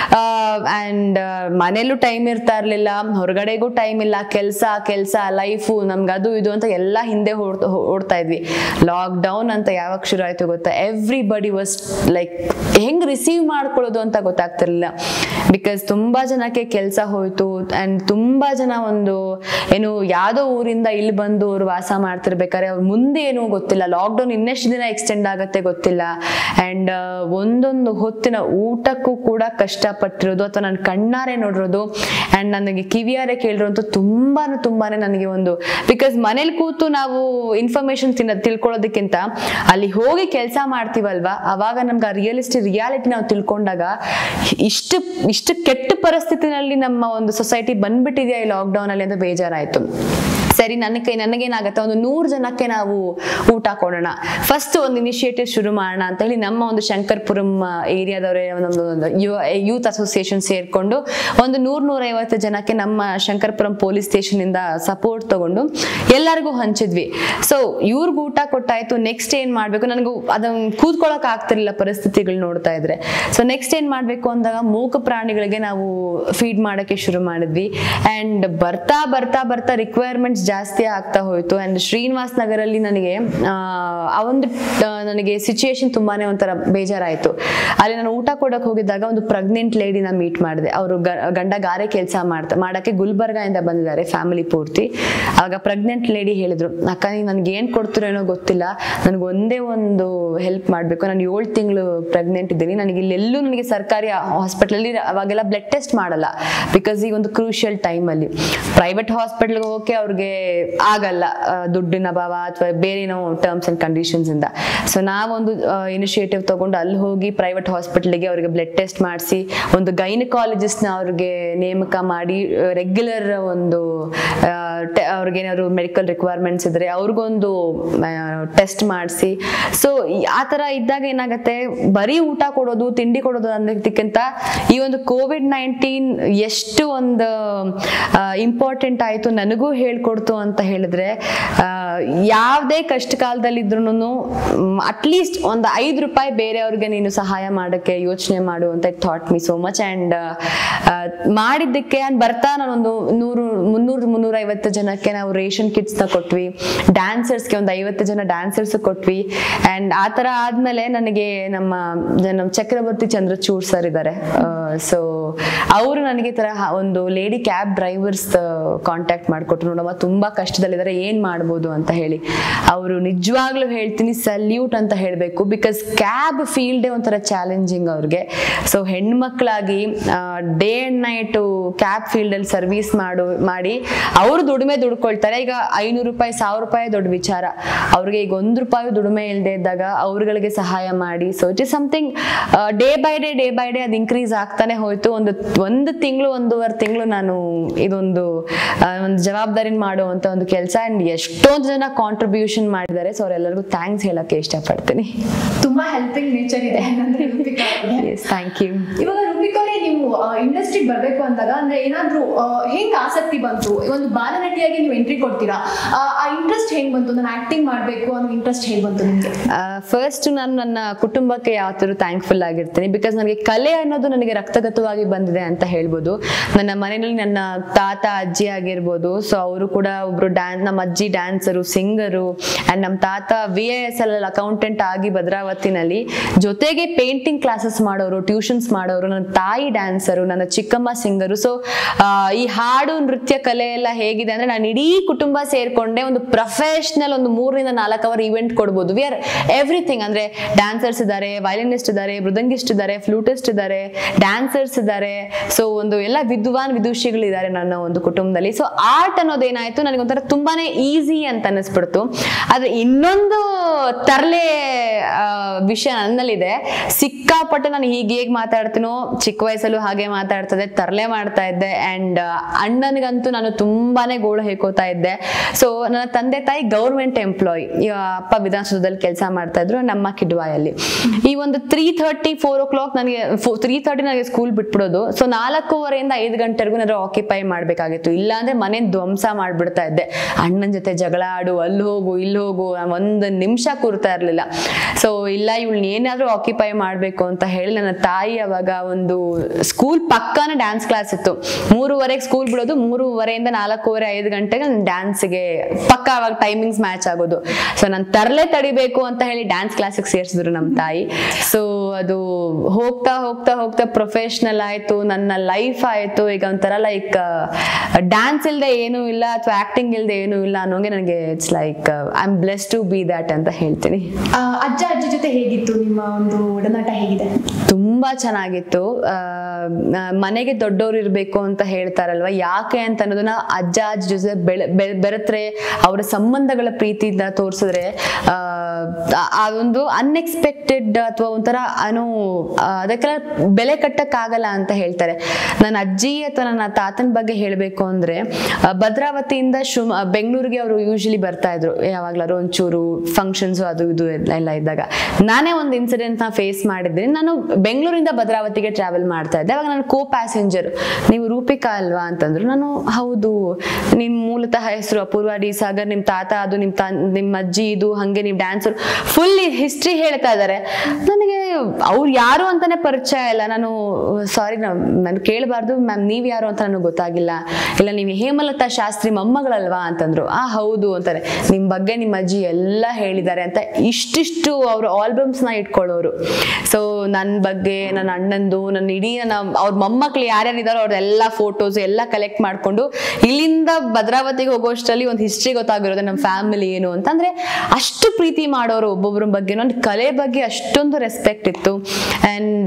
ಆ್ಯಂಡ್ ಮನೇಲೂ ಟೈಮ್ ಇರ್ತಾ ಇರಲಿಲ್ಲ ಹೊರಗಡೆಗೂ ಟೈಮ್ ಇಲ್ಲ ಕೆಲಸ ಕೆಲಸ ಲೈಫು ನಮ್ಗೆ ಅದು ಇದು ಅಂತ ಎಲ್ಲ ಹಿಂದೆ ಓಡ್ ಓಡ್ತಾ ಇದ್ವಿ ಲಾಕ್ ಡೌನ್ ಅಂತ ಯಾವಾಗ ಶುರು ಆಯ್ತು ಗೊತ್ತಾ ಎವ್ರಿ ಬಡಿ ವಾಸ್ ಲೈಕ್ ಹೆಂಗ್ ರಿಸೀವ್ ಮಾಡ್ಕೊಳ್ಳೋದು ಅಂತ ಗೊತ್ತಾಗ್ತಿರ್ಲಿಲ್ಲ ಬಿಕಾಸ್ ತುಂಬಾ ಜನಕ್ಕೆ ಕೆಲಸ ಹೋಯ್ತು ಅಂಡ್ ತುಂಬಾ ಜನ ಒಂದು ಏನು ಯಾವ್ದೋ ಊರಿಂದ ಇಲ್ಲಿ ಬಂದು ಅವ್ರು ವಾಸ ಮಾಡ್ತಿರ್ಬೇಕಾದ್ರೆ ಅವ್ರ ಮುಂದೆ ಏನೂ ಗೊತ್ತಿಲ್ಲ ಲಾಕ್ಡೌನ್ ಇನ್ನೆಷ್ಟು ದಿನ ಎಕ್ಸ್ಟೆಂಡ್ ಆಗತ್ತೆ ಗೊತ್ತಿಲ್ಲ ಅಂಡ್ ಒಂದೊಂದು ಹೊತ್ತಿನ ಊಟಕ್ಕೂ ಕೂಡ ಕಷ್ಟಪಟ್ಟಿರೋದು ಅಥವಾ ನಾನು ಕಣ್ಣಾರೆ ನೋಡಿರೋದು ಅಂಡ್ ನನಗೆ ಕಿವಿಯಾರೆ ಕೇಳಿರೋದು ತುಂಬಾನು ತುಂಬಾನೇ ನನಗೆ ಒಂದು ಬಿಕಾಸ್ ಮನೇಲಿ ಕೂತು ನಾವು ಇನ್ಫಾರ್ಮೇಶನ್ ತಿನ್ನ ತಿಳ್ಕೊಳ್ಳೋದಕ್ಕಿಂತ ಅಲ್ಲಿ ಹೋಗಿ ಕೆಲಸ ಮಾಡ್ತೀವಲ್ವಾ ಅವಾಗ ನಮ್ಗೆ ಆ ರಿಯಲಿಸ್ಟಿ ರಿಯಾಲಿಟಿ ನಾವು ತಿಳ್ಕೊಂಡಾಗ ಇಷ್ಟು ಇಷ್ಟು ಕೆಟ್ಟ ಪರಿಸ್ಥಿತಿನಲ್ಲಿ ನಮ್ಮ ಒಂದು ಸೊಸೈಟಿ ಬಂದ್ಬಿಟ್ಟಿದೆಯಾ ಈ ಲಾಕ್ಡೌನ್ ಅಲ್ಲಿ ಅಂತ ಬೇಜಾರಾಯ್ತು ಸರಿ ನನ್ನ ಕೈ ನನಗೇನಾಗತ್ತೆ ಒಂದು ನೂರು ಜನಕ್ಕೆ ನಾವು ಊಟ ಕೊಡೋಣ ಫಸ್ಟ್ ಒಂದು ಇನಿಷಿಯೇಟಿವ್ ಶುರು ಮಾಡೋಣ ಅಂತ ಹೇಳಿ ನಮ್ಮ ಒಂದು ಶಂಕರ್ಪುರಂ ಏರಿಯಾದವರೇ ಒಂದು ಯೂತ್ ಅಸೋಸಿಯೇಷನ್ ಸೇರ್ಕೊಂಡು ಒಂದು ನೂರ್ ನೂರೈವತ್ತು ಜನಕ್ಕೆ ನಮ್ಮ ಶಂಕರ್ಪುರಂ ಪೊಲೀಸ್ ಸ್ಟೇಷನ್ ಇಂದ ಸಪೋರ್ಟ್ ತಗೊಂಡು ಎಲ್ಲರಿಗೂ ಹಂಚಿದ್ವಿ ಸೊ ಇವ್ರಿಗೆ ಊಟ ಕೊಟ್ಟಾಯ್ತು ನೆಕ್ಸ್ಟ್ ಏನ್ ಮಾಡ್ಬೇಕು ನನಗೂ ಅದನ್ನ ಕೂತ್ಕೊಳ್ಳೋಕೆ ಆಗ್ತಿರ್ಲಿಲ್ಲ ಪರಿಸ್ಥಿತಿಗಳು ನೋಡ್ತಾ ಇದ್ರೆ ಸೊ ನೆಕ್ಸ್ಟ್ ಏನ್ ಮಾಡ್ಬೇಕು ಅಂದಾಗ ಮೂಕ ಪ್ರಾಣಿಗಳಿಗೆ ನಾವು ಫೀಡ್ ಮಾಡಕ್ಕೆ ಶುರು ಮಾಡಿದ್ವಿ ಅಂಡ್ ಬರ್ತಾ ಬರ್ತಾ ಬರ್ತಾ ರಿಕ್ವೈರ್ಮೆಂಟ್ಸ್ ಜಾಸ್ತಿ ಆಗ್ತಾ ಹೋಯ್ತು ಅಂಡ್ ಶ್ರೀನಿವಾಸ್ ನಗರಲ್ಲಿ ನನಗೆ ಆ, ಆ ಒಂದು ಆ, ನನಗೆ ಸಿಚುಯೇಷನ್ ತುಂಬಾನೇ ಒಂಥರ ಬೇಜಾರಾಯ್ತು ಅಲ್ಲಿ ನಾನು ಊಟ ಕೊಡಕ್ ಹೋಗಿದ್ದಾಗ ಒಂದು ಪ್ರೆಗ್ನೆಂಟ್ ಲೇಡಿನ ಮೀಟ್ ಮಾಡಿದೆ ಅವರು ಗಂಡ ಗಾರೆ ಕೆಲಸ ಮಾಡ್ತಾ ಮಾಡಕ್ಕೆ ಗುಲ್ಬರ್ಗಾಯಿಂದ ಬಂದಿದ್ದಾರೆ ಫ್ಯಾಮಿಲಿ ಪೂರ್ತಿ ಆವಾಗ ಪ್ರೆಗ್ನೆಂಟ್ ಲೇಡಿ ಹೇಳಿದ್ರು ಅಕ್ಕ ನೀವು ನನ್ಗೆ ಏನ್ ಕೊಡ್ತಿರೋ ಏನೋ ಗೊತ್ತಿಲ್ಲ ನನಗೆ ಒಂದೇ ಒಂದು ಹೆಲ್ಪ್ ಮಾಡಬೇಕು ನಾನು ಏಳು ತಿಂಗಳು ಪ್ರೆಗ್ನೆಂಟ್ ಇದ್ದೀನಿ ನನಗೆ ಇಲ್ಲೆಲ್ಲೂ ನನಗೆ ಸರ್ಕಾರಿ ಹಾಸ್ಪಿಟಲಲ್ಲಿ ಅವಾಗೆಲ್ಲ ಬ್ಲಡ್ ಟೆಸ್ಟ್ ಮಾಡಲ್ಲ ಬಿಕಾಸ್ ಈ ಒಂದು ಕ್ರೂಷಿಯಲ್ ಟೈಮಲ್ಲಿ ಪ್ರೈವೇಟ್ ಹಾಸ್ಪಿಟಲ್ಗೆ ಹೋಗಕ್ಕೆ ಅವ್ರಿಗೆ ಆಗಲ್ಲ ಆ, ದುಡ್ಡಿನ ಅಭಾವ ಅಥವಾ ಬೇರೆ ಏನೋ ಟರ್ಮ್ಸ್ ಅಂಡ್ ಕಂಡೀಷನ್ಸ್ ಇಂದ ಸೊ ನಾವೊಂದು ಇನಿಷಿಯೇಟಿವ್ ತಗೊಂಡು ಅಲ್ಲಿ ಹೋಗಿ ಪ್ರೈವೇಟ್ ಹಾಸ್ಪಿಟಲ್ಗೆ ಅವರಿಗೆ ಬ್ಲಡ್ ಟೆಸ್ಟ್ ಮಾಡಿಸಿ ಒಂದು ಗೈನಕಾಲಜಿಸ್ಟ್ನ ಅವ್ರಿಗೆ ನೇಮಕ ಮಾಡಿ ರೆಗ್ಯುಲರ್ ಒಂದು ಆ, ಟ- ಅವ್ರಿಗೆ ಏನಾದ್ರು ಮೆಡಿಕಲ್ ರಿಕ್ವೈರ್ಮೆಂಟ್ಸ್ ಇದ್ರೆ ಅವ್ರಿಗೊಂದು ಟೆಸ್ಟ್ ಮಾಡಿಸಿ ಸೊ ಆ ಥರ ಇದ್ದಾಗ ಏನಾಗುತ್ತೆ ಬರೀ ಊಟ ಕೊಡೋದು ತಿಂಡಿ ಕೊಡೋದು ಅನ್ನೋದಕ್ಕಿಂತ ಈ ಒಂದು ಕೋವಿಡ್ ನೈನ್ಟೀನ್ ಎಷ್ಟು ಒಂದು ಇಂಪಾರ್ಟೆಂಟ್ ಆಯಿತು ನನಗೂ ಹೇಳ್ಕೊಡ್ತು ಅಂತ ಹೇಳಿದ್ರೆ ಆ, ಯಾವುದೇ ಕಷ್ಟ ಕಾಲದಲ್ಲಿ ಇದ್ರೂ ಅಟ್ಲೀಸ್ಟ್ ಒಂದು ಐದು ರೂಪಾಯಿ ಬೇರೆಯವ್ರಿಗೆ ನೀನು ಸಹಾಯ ಮಾಡೋಕ್ಕೆ ಯೋಚನೆ ಮಾಡು ಅಂತ thought me so much and ಮಾಡಿದ್ದಕ್ಕೆ and ಬರ್ತಾ ನಾನೊಂದು ನೂರು ಮುನ್ನೂರು ಮುನ್ನೂರೈವತ್ತು ಜನಕ್ಕೆ ನಾವು ರೇಷನ್ ಕಿಟ್ಸ್ನ ಕೊಟ್ವಿ ಡ್ಯಾನ್ಸರ್ಸ್ಗೆ ಒಂದು ಐವತ್ತು ಜನ ಡ್ಯಾನ್ಸರ್ಸ್ ಕೊಟ್ವಿ ಆ್ಯಂಡ್ ಆ ಥರ ಆದಮೇಲೆ ನನಗೆ ನಮ್ಮ ನಮ್ಮ ಚಕ್ರವರ್ತಿ ಚಂದ್ರಚೂಡ್ ಸರ್ ಇದ್ದಾರೆ ಸೊ ಅವರು ನನಗೆ ಈ ಥರ ಹ- ಒಂದು ಲೇಡಿ ಕ್ಯಾಬ್ ಡ್ರೈವರ್ಸ್ ಕಾಂಟ್ಯಾಕ್ಟ್ ಮಾಡಿಕೊಟ್ರು ನೋಡಮ್ಮ ತುಂಬ ಕಷ್ಟದಲ್ಲಿದ್ದಾರೆ ಏನು ಮಾಡ್ಬೋದು ಅಂತ ಹೇಳಿ ಅವರು ನಿಜವಾಗ್ಲೂ ಹೇಳ್ತೀನಿ ಸಲ್ಯೂಟ್ ಅಂತ ಹೇಳಬೇಕು ಬಿಕಾಸ್ ಕ್ಯಾಬ್ ಫೀಲ್ಡೇ ಒಂಥರ ಚಾಲೆಂಜಿಂಗ್ ಅವ್ರಿಗೆ ಸೊ ಹೆಣ್ಮಕ್ಳಾಗಿ ಡೇ ಅಂಡ್ ನೈಟು ಕ್ಯಾಬ್ ಫೀಲ್ಡಲ್ಲಿ ಸರ್ವಿಸ್ ಮಾಡು ಮಾಡಿ ಅವರು ದುಡಿಮೆ ದುಡ್ಕೊಳ್ತಾರೆ ಈಗ ಐನೂರು ರೂಪಾಯಿ ಸಾವಿರ ರೂಪಾಯಿ ದೊಡ್ಡ ವಿಚಾರ ಅವ್ರಿಗೆ ಈಗ ಒಂದು ರೂಪಾಯಿ ದುಡಿಮೆ ಇಲ್ಲದೆ ಇದ್ದಾಗ ಅವ್ರುಗಳಿಗೆ ಸಹಾಯ ಮಾಡಿ so it is something day by day day by day ಅದು ಇನ್ಕ್ರೀಸ್ ಆಗ್ತಾನೆ ಹೋಯ್ತು ಒಂದು ಒಂದು ತಿಂಗಳು ಒಂದೂವರೆ ತಿಂಗಳು ನಾನು ಇದೊಂದು ಆ, ಒಂದು ಜವಾಬ್ದಾರಿನ ಮಾಡುವಂತ ಒಂದು ಕೆಲಸ ಅಂಡ್ ಎಷ್ಟೊಂದು ಜನ ಕಾಂಟ್ರಿಬ್ಯೂಷನ್ ಮಾಡಿದ್ದಾರೆ ಸೊ ಅವರೆಲ್ಲರಿಗೂ ಥ್ಯಾಂಕ್ಸ್ ಹೇಳಕ್ಕೆ ಇಷ್ಟಪಡ್ತೀನಿ ತುಂಬಾ ಹೆಲ್ಪಿಂಗ್ ನೇಚರ್ ಇದೆ ಅಂದ್ರೆ ರುಬಿಕಾ ಅವ್ರಿಗೆ. ಎಸ್ ಥ್ಯಾಂಕ್ ಯು ಇವಾಗ ರುಬಿಕ್ ಅವರೇ ನೀವು ಇಂಡಸ್ಟ್ರಿಗೆ ಬರ್ಬೇಕು ಅಂದಾಗ ಅಂದ್ರೆ ಏನಾದ್ರೂ ಆ, ಹೆಂಗ್ ಆಸಕ್ತಿ ಬಂತು ಒಂದು ಬಾಲನಟಿಯಾಗಿ ನೀವು ಎಂಟ್ರಿ ಕೊಡ್ತೀರಾ ಆ, ಆ ಇಂಟ್ರೆಸ್ಟ್ ಹೆಂಗ್ ಬಂತು ನಾನು ಆಕ್ಟಿಂಗ್ ಮಾಡ್ಬೇಕು ಅನ್ನೋ ಇಂಟ್ರೆಸ್ಟ್ ಹೇಗ್ ಬಂತು ನಿಮ್ಗೆ ಫಸ್ಟ್ ನಾನು ನನ್ನ ಕುಟುಂಬಕ್ಕೆ ಯಾವತ್ತೂ ಥ್ಯಾಂಕ್ಫುಲ್ ಆಗಿರ್ತೀನಿ ಬಿಕಾಸ್ ನನಗೆ ಕಲೆ ಅನ್ನೋದು ನನಗೆ ರಕ್ತಗತವಾಗಿ ಬಂದಿದೆ ಅಂತ ಹೇಳ್ಬೋದು ನನ್ನ ಮನೆಯಲ್ಲಿ ನನ್ನ ತಾತ ಅಜ್ಜಿ ಆಗಿರ್ಬೋದು ಸೊ ಅವರು ಕೂಡ ಒಬ್ರು ಡ್ಯಾನ್ ನಮ್ಮ ಅಜ್ಜಿ ಡ್ಯಾನ್ಸರು ಸಿಂಗರು ಆ್ಯಂಡ್ ನಮ್ಮ ತಾತ V A S L accountant ಆಗಿ ಭದ್ರಾವತಿನಲ್ಲಿ ಜೊತೆಗೆ ಪೇಂಟಿಂಗ್ ಕ್ಲಾಸಸ್ ಮಾಡೋರು ಟ್ಯೂಷನ್ಸ್ ಮಾಡೋರು ನನ್ನ ತಾಯಿ ಡ್ಯಾನ್ಸರು ನನ್ನ ಚಿಕ್ಕಮ್ಮ ಸಿಂಗರು ಸೊ ಈ ಹಾಡು ನೃತ್ಯ ಕಲೆ ಎಲ್ಲ ಹೇಗಿದೆ ಅಂದ್ರೆ ನಾನು ಇಡೀ ಕುಟುಂಬ ಸೇರ್ಕೊಂಡೆ ಒಂದು ಪ್ರೊಫೆಷನಲ್ ಒಂದು ಮೂರರಿಂದ ನಾಲ್ಕು ಅವರ್ ಇವೆಂಟ್ ಕೊಡ್ಬೋದು ವಿ ಆರ್ ಎವ್ರಿಥಿಂಗ್ ಅಂದ್ರೆ ಡ್ಯಾನ್ಸರ್ಸ್ ಇದ್ದಾರೆ ವಯಲಿನಿಸ್ಟ್ ಇದ್ದಾರೆ ಮೃದಂಗಿಸ್ಟ್ ಇದ್ದಾರೆ ಫ್ಲೂಟಿಸ್ಟ್ ಇದ್ದಾರೆ ಡ್ಯಾನ್ಸರ್ಸ್ ಇದ್ದಾರೆ ಸೊ ಒಂದು ಎಲ್ಲ ವಿದ್ವಾನ್ ವಿದುಷಿಗಳು ಇದ್ದಾರೆ ನನ್ನ ಒಂದು ಕುಟುಂಬದಲ್ಲಿ ಸೊ ಆರ್ಟ್ ಅನ್ನೋದೇನಾಯ್ತು ನನಗೆ ಒಂಥರ ತುಂಬಾನೇ ಈಸಿ ಅಂತ ಅನಿಸ್ಬಿಡ್ತು ಆದ್ರೆ ಇನ್ನೊಂದು ತರಲೆ ಆ, ವಿಷಯ ನನ್ನಲ್ಲಿದೆ ಸಿಕ್ಕಾಪಟ್ಟೆ ನಾನು ಹೀಗೆ ಹೇಗೆ ಮಾತಾಡ್ತೀನೋ ಚಿಕ್ಕ ವಯಸ್ಸಲ್ಲೂ ಹಾಗೆ ಮಾತಾಡ್ತದೆ ತರಲೆ ಮಾಡ್ತಾ ಇದ್ದೆ ಅಂಡ್ ಅಣ್ಣನಿಗಂತೂ ನಾನು ತುಂಬಾನೇ ಗೋಳು ಹೇಕೋತಾ ಇದ್ದೆ ಸೊ ನನ್ನ ತಂದೆ ತಾಯಿ ಗೌರ್ಮೆಂಟ್ ಎಂಪ್ಲಾಯ್ ಅಪ್ಪ ವಿಧಾನಸೌಧದಲ್ಲಿ ಕೆಲಸ ಮಾಡ್ತಾ ಇದ್ರು ನಮ್ಮ ಕಿಡ್ವಾಯಲ್ಲಿ ಈ ಒಂದು three thirty four o'clock ನನಗೆ ತ್ರೀ ಥರ್ಟಿ ನನಗೆ ಸ್ಕೂಲ್ ಬಿಟ್ಬಿಡೋದು ಸೊ ನಾಲ್ಕೂವರೆಯಿಂದ ಐದು ಗಂಟೆವರೆಗೂ ನಾನು ಆಕ್ಯುಪೈ ಮಾಡಬೇಕಾಗಿತ್ತು ಇಲ್ಲಾಂದ್ರೆ ಮನೆ ಧ್ವಂಸ ಮಾಡ್ಬಿಡ್ತಾ ಇದ್ದೆ ಅಣ್ಣನ ಜೊತೆ ಜಗಳ ಆಡು ಅಲ್ಲಿ ಹೋಗು ಇಲ್ಲಿ ಹೋಗು ನಾನ್ ಒಂದು ನಿಮಿಷ ಕೂರ್ತಾ ಇರಲಿಲ್ಲ ಸೊ ಇಲ್ಲ ಇವಳನ್ನ ಏನಾದರೂ ಆಕ್ಯುಪೈ ಮಾಡಬೇಕು ಅಂತ ಹೇಳಿ ನನ್ನ ತಾಯಿ ಅವಾಗ ಒಂದು ಸ್ಕೂಲ್ ಪಕ್ಕನೇ ಡ್ಯಾನ್ಸ್ ಕ್ಲಾಸ್ ಇತ್ತು ಮೂರುವರೆಗೆ ಸ್ಕೂಲ್ ಬಿಡೋದು ಮೂರುವರೆಯಿಂದ ನಾಲ್ಕೂವರೆ ಐದು ಗಂಟೆಗೆ ನಾನು ಡ್ಯಾನ್ಸ್ಗೆ ಪಕ್ಕ ಅವಾಗ ಟೈಮಿಂಗ್ಸ್ ಮ್ಯಾಚ್ ಆಗೋದು ಸೊ ನಾನು ತರಲೆ ತಡಿಬೇಕು ಅಂತ ಹೇಳಿ ಡ್ಯಾನ್ಸ್ ಕ್ಲಾಸಿಗೆ ಸೇರಿಸಿದ್ರು ನಮ್ಮ ತಾಯಿ ಸೊ ಅದು ಹೋಗ್ತಾ ಹೋಗ್ತಾ ಹೋಗ್ತಾ ಪ್ರೊಫೆಷ್ನಲ್ ಆಯ್ತು ನನ್ನ ಲೈಫ್ ಆಯ್ತು ಈಗ ಒಂಥರ ಲೈಕ್ ಡ್ಯಾನ್ಸ್ ಇಲ್ಲದೆ ಏನೂ ಇಲ್ಲ ಅಥವಾ ಆಕ್ಟಿಂಗ್ ಇಲ್ಲದೆ ಏನೂ ಇಲ್ಲ ಅನ್ನೋಂಗೆ ನನಗೆ it's like I am bless to be that ಅಂತ ಹೇಳ್ತೀನಿ ಆ, ಅಜ್ಜ ಅಜ್ಜಿ ಜೊತೆ ಹೇಗಿತ್ತು ನಿಮ್ಮ ಒಂದು ಒಡನಾಟ ಹೇಗಿದೆ ತುಂಬಾ ಚೆನ್ನಾಗಿತ್ತು ಆ, ಆ, ಮನೆಗೆ ದೊಡ್ಡವ್ರು ಇರಬೇಕು ಅಂತ ಹೇಳ್ತಾರಲ್ವ ಯಾಕೆ ಅಂತ ಅನ್ನೋದನ್ನ ಅಜ್ಜ ಅಜ್ಜಿ ಜೊತೆ ಬೆಳೆ ಬೆ- ಬೆರೆತ್ರೆ ಅವರ ಸಂಬಂಧಗಳ ಪ್ರೀತಿಯಿಂದ ತೋರಿಸಿದ್ರೆ ಆ ಒಂದು ಅನ್ಎಕ್ಸ್ಪೆಕ್ಟೆಡ್ ಅಥವಾ ಒಂಥರ ಅನು ಆ, ಅದಕ್ಕೆಲ್ಲ ಬೆಲೆ ಕಟ್ಟಕ್ಕಾಗಲ್ಲ ಅಂತ ಹೇಳ್ತಾರೆ ನನ್ನ ಅಜ್ಜಿ ಅಥವಾ ನನ್ನ ತಾತನ ಬಗ್ಗೆ ಹೇಳಬೇಕು ಅಂದ್ರೆ ಆ, ಭದ್ರಾವತಿಯಿಂದ ಶಿವ ಬೆಂಗಳೂರಿಗೆ ಅವರು ಯೂಶಲಿ ಬರ್ತಾ ಇದ್ರು ಯಾವಾಗ್ಲಾದ್ರು ಒಂಚೂರು ಫಂಕ್ಷನ್ಸ್ ಅದು ಇದು ಎಲ್ಲ ಇದ್ದಾಗ ನಾನೇ ಒಂದು ಇನ್ಸಿಡೆಂಟ್ ನ ಫೇಸ್ ಮಾಡಿದ್ದೀನಿ ನಾನು ಬೆಂಗಳೂರಿಂದ ಭದ್ರಾವತಿಗೆ ಟ್ರಾವೆಲ್ ಮಾಡ್ತಾ ಇದ್ದೆ ಅವಾಗ ನಾನು ಕೋ ಪ್ಯಾಸೆಂಜರ್ ನೀವು ರೂಪಿಕಾ ಅಲ್ವಾ ಅಂತಂದ್ರು ನಾನು ಹೌದು ನಿಮ್ ಮೂಲತಃ ಹೆಸರು ಅಪೂರ್ವ ಡಿ ಸಾಗರ್ ನಿಮ್ ತಾತ ಅದು ನಿಮ್ ತಾ ನಿಮ್ಮ ಅಜ್ಜಿ ಇದು ಹಂಗೆ ನೀವು ಡ್ಯಾನ್ಸರ್ ಫುಲ್ ಹಿಸ್ಟ್ರಿ ಹೇಳ್ತಾ ಇದ್ದಾರೆ ನನಗೆ ಅವ್ರು ಯಾರು ಅಂತಾನೆ ಪರಿಚಯ ಇಲ್ಲ ನಾನು ಸಾರಿ ನಾನು ಕೇಳಬಾರ್ದು ಮ್ಯಾಮ್ ನೀವ್ ಯಾರು ಅಂತ ನನಗೆ ಗೊತ್ತಾಗಿಲ್ಲ ಇಲ್ಲ ನೀವು ಹೇಮಲತಾ ಶಾಸ್ತ್ರಿ ಮೊಮ್ಮಗಳಲ್ವಾ ಅಂತಂದ್ರು ಆ ಹೌದು ಅಂತಾರೆ ನಿಮ್ ಬಗ್ಗೆ ನಿಮ್ಮ ಅಜ್ಜಿ ಎಲ್ಲ ಹೇಳಿದ್ದಾರೆ ಅಂತ ಇಷ್ಟಿಷ್ಟು ಅವ್ರ ಆಲ್ಬಮ್ಸ್ ನ ಇಟ್ಕೊಳ್ಳೋರು ಸೊ ನನ್ನ ಬಗ್ಗೆ ನನ್ನ ಅಣ್ಣಂದು ನನ್ನ ಇಡೀ ನನ್ನ ಅವ್ರ ಮೊಮ್ಮಕ್ಳು ಯಾರ್ಯಾರು ಇದಾರೋ ಅವ್ರದ್ದೆಲ್ಲ ಫೋಟೋಸ್ ಎಲ್ಲ ಕಲೆಕ್ಟ್ ಮಾಡ್ಕೊಂಡು ಇಲ್ಲಿಂದ ಭದ್ರಾವತಿಗೆ ಹೋಗೋಷ್ಟರಲ್ಲಿ ಒಂದು ಹಿಸ್ಟ್ರಿ ಗೊತ್ತಾಗಿರೋದು ನಮ್ಮ ಫ್ಯಾಮಿಲಿ ಏನು ಅಂತ ಅಂದ್ರೆ ಅಷ್ಟು ಪ್ರೀತಿ ಮಾಡೋರು ಒಬ್ಬೊಬ್ಬರ ಬಗ್ಗೆ ನನ್ನ ಕಲೆ ಬಗ್ಗೆ ಅಷ್ಟೊಂದು ರೆಸ್ಪೆಕ್ಟ್ ಇತ್ತು ಅಂಡ್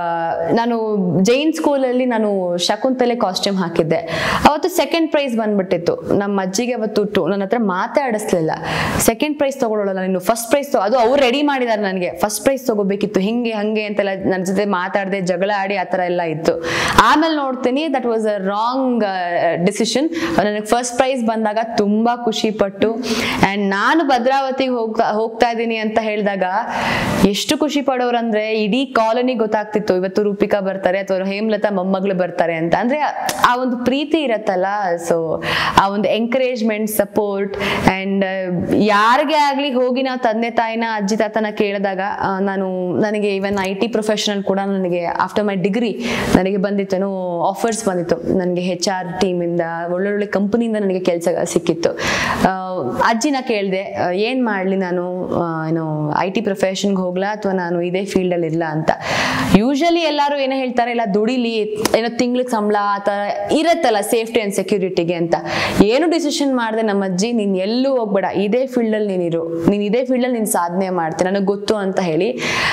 ನಾನು ಜೈನ್ ಸ್ಕೂಲಲ್ಲಿ ನಾನು ಶಕುಂತಲೆ ಕಾಸ್ಟ್ಯೂಮ್ ಹಾಕಿದ್ದೆ ಅವತ್ತು ಸೆಕೆಂಡ್ ಪ್ರೈಸ್ ಬಂದ್ಬಿಟ್ಟಿತ್ತು ನಮ್ಮ ಅಜ್ಜಿಗೆ ಅವತ್ತು ಟು- ನನ್ನ ಹತ್ರ ಮಾತಾಡಿಸ್ಲಿಲ್ಲ ಸೆಕೆಂಡ್ ಪ್ರೈಸ್ ತಗೊಳ್ಳೋಲ್ಲ ನೀನು ಫಸ್ಟ್ ಪ್ರೈಸ್ ಅದು ಅವ್ರು ರೆಡಿ ಮಾಡಿದಾರೆ ನನಗೆ ಫಸ್ಟ್ ಪ್ರೈಸ್ ತಗೋಬೇಕಿತ್ತು ಹಿಂಗೆ ಹಂಗೆ ಅಂತೆಲ್ಲ ನನ್ನ ಜೊತೆ ಮಾತಾಡದೆ ಜಗಳ ಆಡಿ ಆ ಥರ ಎಲ್ಲ ಇತ್ತು ಆಮೇಲೆ ನೋಡ್ತೀನಿ that was a wrong decision ನನಗೆ ಫಸ್ಟ್ ಪ್ರೈಸ್ ಬಂದಾಗ ತುಂಬಾ ಖುಷಿ ಪಟ್ಟು ಅಂಡ್ ನಾನು ಭದ್ರಾವತಿಗೆ ಹೋಗ್ತಾ ಹೋಗ್ತಾ ಇದ್ದೀನಿ ಅಂತ ಹೇಳಿದಾಗ ಎಷ್ಟು ಖುಷಿ ಪಡೋರಂದ್ರೆ ಇಡೀ ಕಾಲನಿ ಗೊತ್ತಾಗ್ತಿತ್ತು ಇವತ್ತು ರೂಪಿಕಾ ಬರ್ತಾರೆ ಅಥವಾ ಹೇಮಲತಾ ಮೊಮ್ಮಗಳು ಬರ್ತಾರೆ ಅಂತ ಅಂದ್ರೆ ಆ ಒಂದು ಪ್ರೀತಿ ಇರತ್ತಲ್ಲ ಸೊ ಆ ಒಂದು ಎಂಕರೇಜ್ಮೆಂಟ್ ಸಪೋರ್ಟ್ ಅಂಡ್ ಯಾರಿಗೆ ಆಗ್ಲಿ ಹೋಗಿ ನಾವು ತಂದೆ ತಾಯಿನ ಅಜ್ಜಿ ತಾತನ ಕೇಳಿದಾಗ ಆ, ನಾನು ನನಗೆ ಇವನ್ ಐ ಟಿ ಪ್ರೊಫೆಷನಲ್ ಕೂಡ ನನಗೆ ಆಫ್ಟರ್ ಮೈ ಡಿಗ್ರಿ ನನಗೆ ಬಂದಿತ್ತೇನೋ ಆಫರ್ಸ್ ಬಂದಿತ್ತು ನನಗೆ ಹೆಚ್ ಆರ್ ಟೀಮಿಂದ ಒಳ್ಳೊಳ್ಳೆ ಕಂಪನಿಯಿಂದ ನನಗೆ ಕೆಲಸ ಸಿಕ್ಕಿತ್ತು ಆ, ಅಜ್ಜಿನ ಕೇಳಿದೆ ಏನು ಮಾಡಲಿ ನಾನು ಆ, ಏನು ಐ ಟಿ ಪ್ರೊಫೆಷನ್ಗೆ ಹೋಗ್ಲಾ ಅಥವಾ ನಾನು ಇದೇ ಫೀಲ್ಡಲ್ಲಿ ಇರಲ್ಲ ಅಂತ ಯೂಶಲಿ ಎಲ್ಲರೂ ಏನೋ ಹೇಳ್ತಾರೆ ಇಲ್ಲ ದುಡಿಲಿ ಏನೋ ತಿಂಗ್ಳಿಗೆ ಸಂಬಳ ಆ ಥರ ಇರತ್ತಲ್ಲ ಸೇಫ್ಟಿ ಆ್ಯಂಡ್ ಸೆಕ್ಯೂರಿಟಿಗೆ ಅಂತ ಏನು ಡಿಸಿಷನ್ ಮಾಡಿದೆ ನಮ್ಮ ಅಜ್ಜಿ ನೀನು ಎಲ್ಲೂ ಹೋಗ್ಬೇಡ ಇದೇ ಫೀಲ್ಡಲ್ಲಿ ನೀನಿರು ನೀನು ಇದೇ ಫೀಲ್ಡಲ್ಲಿ ನೀನು ಸಾಧನೆ ಮಾಡ್ತೀನಿ ನನಗೆ ಗೊತ್ತು ಅಂತ ಹೇಳಿ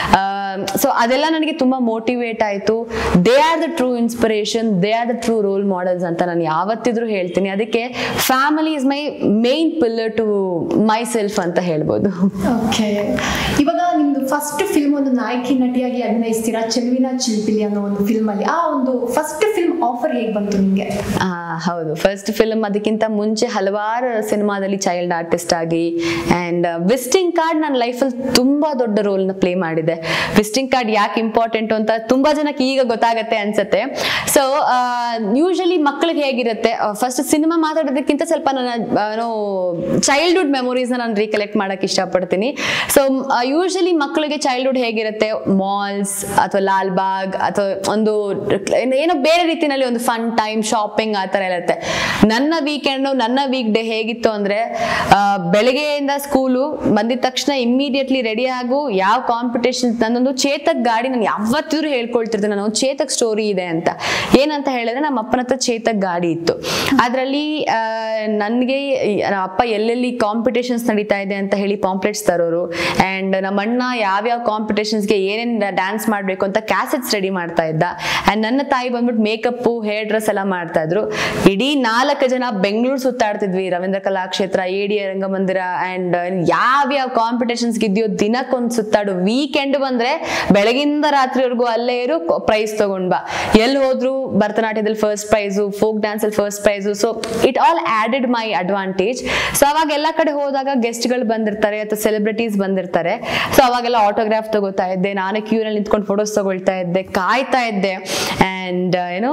ಸೊ ಅದೆಲ್ಲ ನನಗೆ ತುಂಬ ಮೋಟಿವೇಟ್ ಆಯಿತು they are the true inspiration they are the true role models ಅಂತ ನಾನು ಯಾವತ್ತಿದ್ರೂ ಹೇಳ್ತೀನಿ ಅದಕ್ಕೆ family is my main pillar to myself ಅಂತ ಹೇಳ್ಬೋದು ಓಕೆ ಇವಾಗ ನಿಮ್ದು ಫಸ್ಟ್ ಫಿಲ್ಮ್ ಒಂದು ನಾಯಕಿ ನಟಿಯಾಗಿ ಅಭಿನಯಿಸ್ತೀರಾ ಚೆಲುವಿನ ಚಿಲ್ಪಿಲಿ ಅನ್ನೋ ಒಂದು ಫಿಲ್ಮ್ ಅಲ್ಲಿ ಆ ಒಂದು ಫಸ್ಟ್ ಫಿಲ್ಮ್ ಆಫರ್ ಹೇಗೆ ಬಂತು ನಿಮ್ಗೆ ಆ, ಹೌದು ಫಸ್ಟ್ ಫಿಲ್ಮ್ ಅದಕ್ಕಿಂತ ಮುಂಚೆ ಹಲವಾರು ಸಿನಿಮಾದಲ್ಲಿ ಚೈಲ್ಡ್ ಆರ್ಟಿಸ್ಟ್ ಆಗಿ ಆ್ಯಂಡ್ ವಿಸಿಟಿಂಗ್ ಕಾರ್ಡ್ ನನ್ನ ಲೈಫಲ್ಲಿ ತುಂಬ ದೊಡ್ಡ ರೋಲ್ನ ಪ್ಲೇ ಮಾಡಿದೆ ವಿಸಿಟಿಂಗ್ ಕಾರ್ಡ್ ಯಾಕೆ ಇಂಪಾರ್ಟೆಂಟ್ ಅಂತ ತುಂಬ ಜನಕ್ಕೆ ಈಗ ಗೊತ್ತಾಗತ್ತೆ ಅನ್ಸುತ್ತೆ ಸೊ ಯೂಶಲಿ ಮಕ್ಕಳಿಗೆ ಹೇಗಿರುತ್ತೆ ಫಸ್ಟ್ ಸಿನಿಮಾ ಮಾತಾಡೋದಕ್ಕಿಂತ ಸ್ವಲ್ಪ ನನ್ನ ಏನೋ ಚೈಲ್ಡ್ಹುಡ್ ಮೆಮೊರೀಸ್ನ ನಾನು ರೀಕಲೆಕ್ಟ್ ಮಾಡಕ್ಕೆ ಇಷ್ಟಪಡ್ತೀನಿ ಸೊ ಯೂಶಲಿ ಮಕ್ಕಳಿಗೆ ಚೈಲ್ಡ್ಹುಡ್ ಹೇಗಿರುತ್ತೆ ಮಾಲ್ಸ್ ಅಥವಾ ಲಾಲ್ ಬಾಗ್ ಅಥವಾ ಒಂದು ಏನೋ ಬೇರೆ ರೀತಿನಲ್ಲಿ ಒಂದು ಫನ್ ಟೈಮ್ ಶಾಪಿಂಗ್ ಆ ಥರ ಇರುತ್ತೆ ನನ್ನ ವೀಕೆಂಡ್ ನನ್ನ ವೀಕ್ ಡೇ ಹೇಗಿತ್ತು ಅಂದ್ರೆ ಆ, ಬೆಳಗ್ಗೆಯಿಂದ ಸ್ಕೂಲು ಬಂದಿದ ತಕ್ಷಣ ಇಮ್ಮಿಡಿಯೇಟ್ಲಿ ರೆಡಿ ಆಗು ಯಾವ ಕಾಂಪಿಟೇಷನ್ ನನ್ನೊಂದು ಒಂದು ಚೇತಕ್ ಗಾಡಿ ನಾನು ಯಾವತ್ತಿದ್ರು ಹೇಳ್ಕೊಳ್ತಿರ್ತೀನಿ ನಾನು ಚೇತಕ್ ಸ್ಟೋರಿ ಇದೆ ಅಂತ ಏನಂತ ಹೇಳಿದ್ರೆ ನಮ್ಮ ಅಪ್ಪನ ಹತ್ರ ಚೇತಕ್ ಗಾಡಿ ಇತ್ತು ಅದರಲ್ಲಿ ನನಗೆ ಅಪ್ಪ ಎಲ್ಲೆಲ್ಲಿ ಕಾಂಪಿಟೇಷನ್ಸ್ ನಡೀತಾ ಇದೆ ಅಂತ ಹೇಳಿ ಪಾಂಪ್ಲೆಟ್ಸ್ ತರೋರು ಆ್ಯಂಡ್ ನಮ್ಮ ಅಣ್ಣ ಯಾವ್ಯಾವ ಕಾಂಪಿಟೇಷನ್ಸ್ಗೆ ಏನೇನು ಡ್ಯಾನ್ಸ್ ಮಾಡಬೇಕು ಅಂತ ಕ್ಯಾಸೆಟ್ಸ್ ರೆಡಿ ಮಾಡ್ತಾ ಇದ್ದ ಆ್ಯಂಡ್ ನನ್ನ ತಾಯಿ ಬಂದ್ಬಿಟ್ಟು ಮೇಕಪ್ಪು ಹೇರ್ ಡ್ರೆಸ್ ಎಲ್ಲ ಮಾಡ್ತಾ ಇದ್ರು ಇಡೀ ನಾಲ್ಕು ಜನ ಬೆಂಗಳೂರು ಸುತ್ತಾಡ್ತಿದ್ವಿ Ravindra Kalakshetra A D Rangamandira and ಯಾವ್ಯಾವ ಕಾಂಪಿಟೇಷನ್ಸ್ಗೆ ಇದೆಯೋ ದಿನಕ್ಕೊಂದು ಸುತ್ತಾಡು ವೀಕೆಂಡ್ ಬಂದ್ರೆ ಬೆಳಗಿಂದ ರಾತ್ರಿವರೆಗೂ ಅಲ್ಲೇ ಇರು ಪ್ರೈಸ್ ತಗೊಂಡ್ ಬಾ ಎಲ್ಲಿ ಹೋದ್ರು ಭರತನಾಟ್ಯದಲ್ಲಿ ಫಸ್ಟ್ ಪ್ರೈಸು ಫೋಕ್ ಡ್ಯಾನ್ಸಲ್ಲಿ first prize so it all added my advantage so ಅವಾಗ ಎಲ್ಲ ಕಡೆ ಹೋದಾಗ ಗೆಸ್ಟ್ಗಳು ಬಂದಿರ್ತಾರೆ ಅಥವಾ ಸೆಲೆಬ್ರಿಟೀಸ್ ಬಂದಿರ್ತಾರೆ ಸೊ ಅವಾಗೆಲ್ಲ ಆಟೋಗ್ರಾಫ್ ತಗೋತಾ ಇದ್ದೆ ನಾನೇ ಕ್ಯೂನಲ್ಲಿ ನಿಂತ್ಕೊಂಡು ಫೋಟೋಸ್ ತಗೊಳ್ತಾ ಇದ್ದೆ ಕಾಯ್ತಾ ಇದ್ದೆ ಆ್ಯಂಡ್ ಏನೋ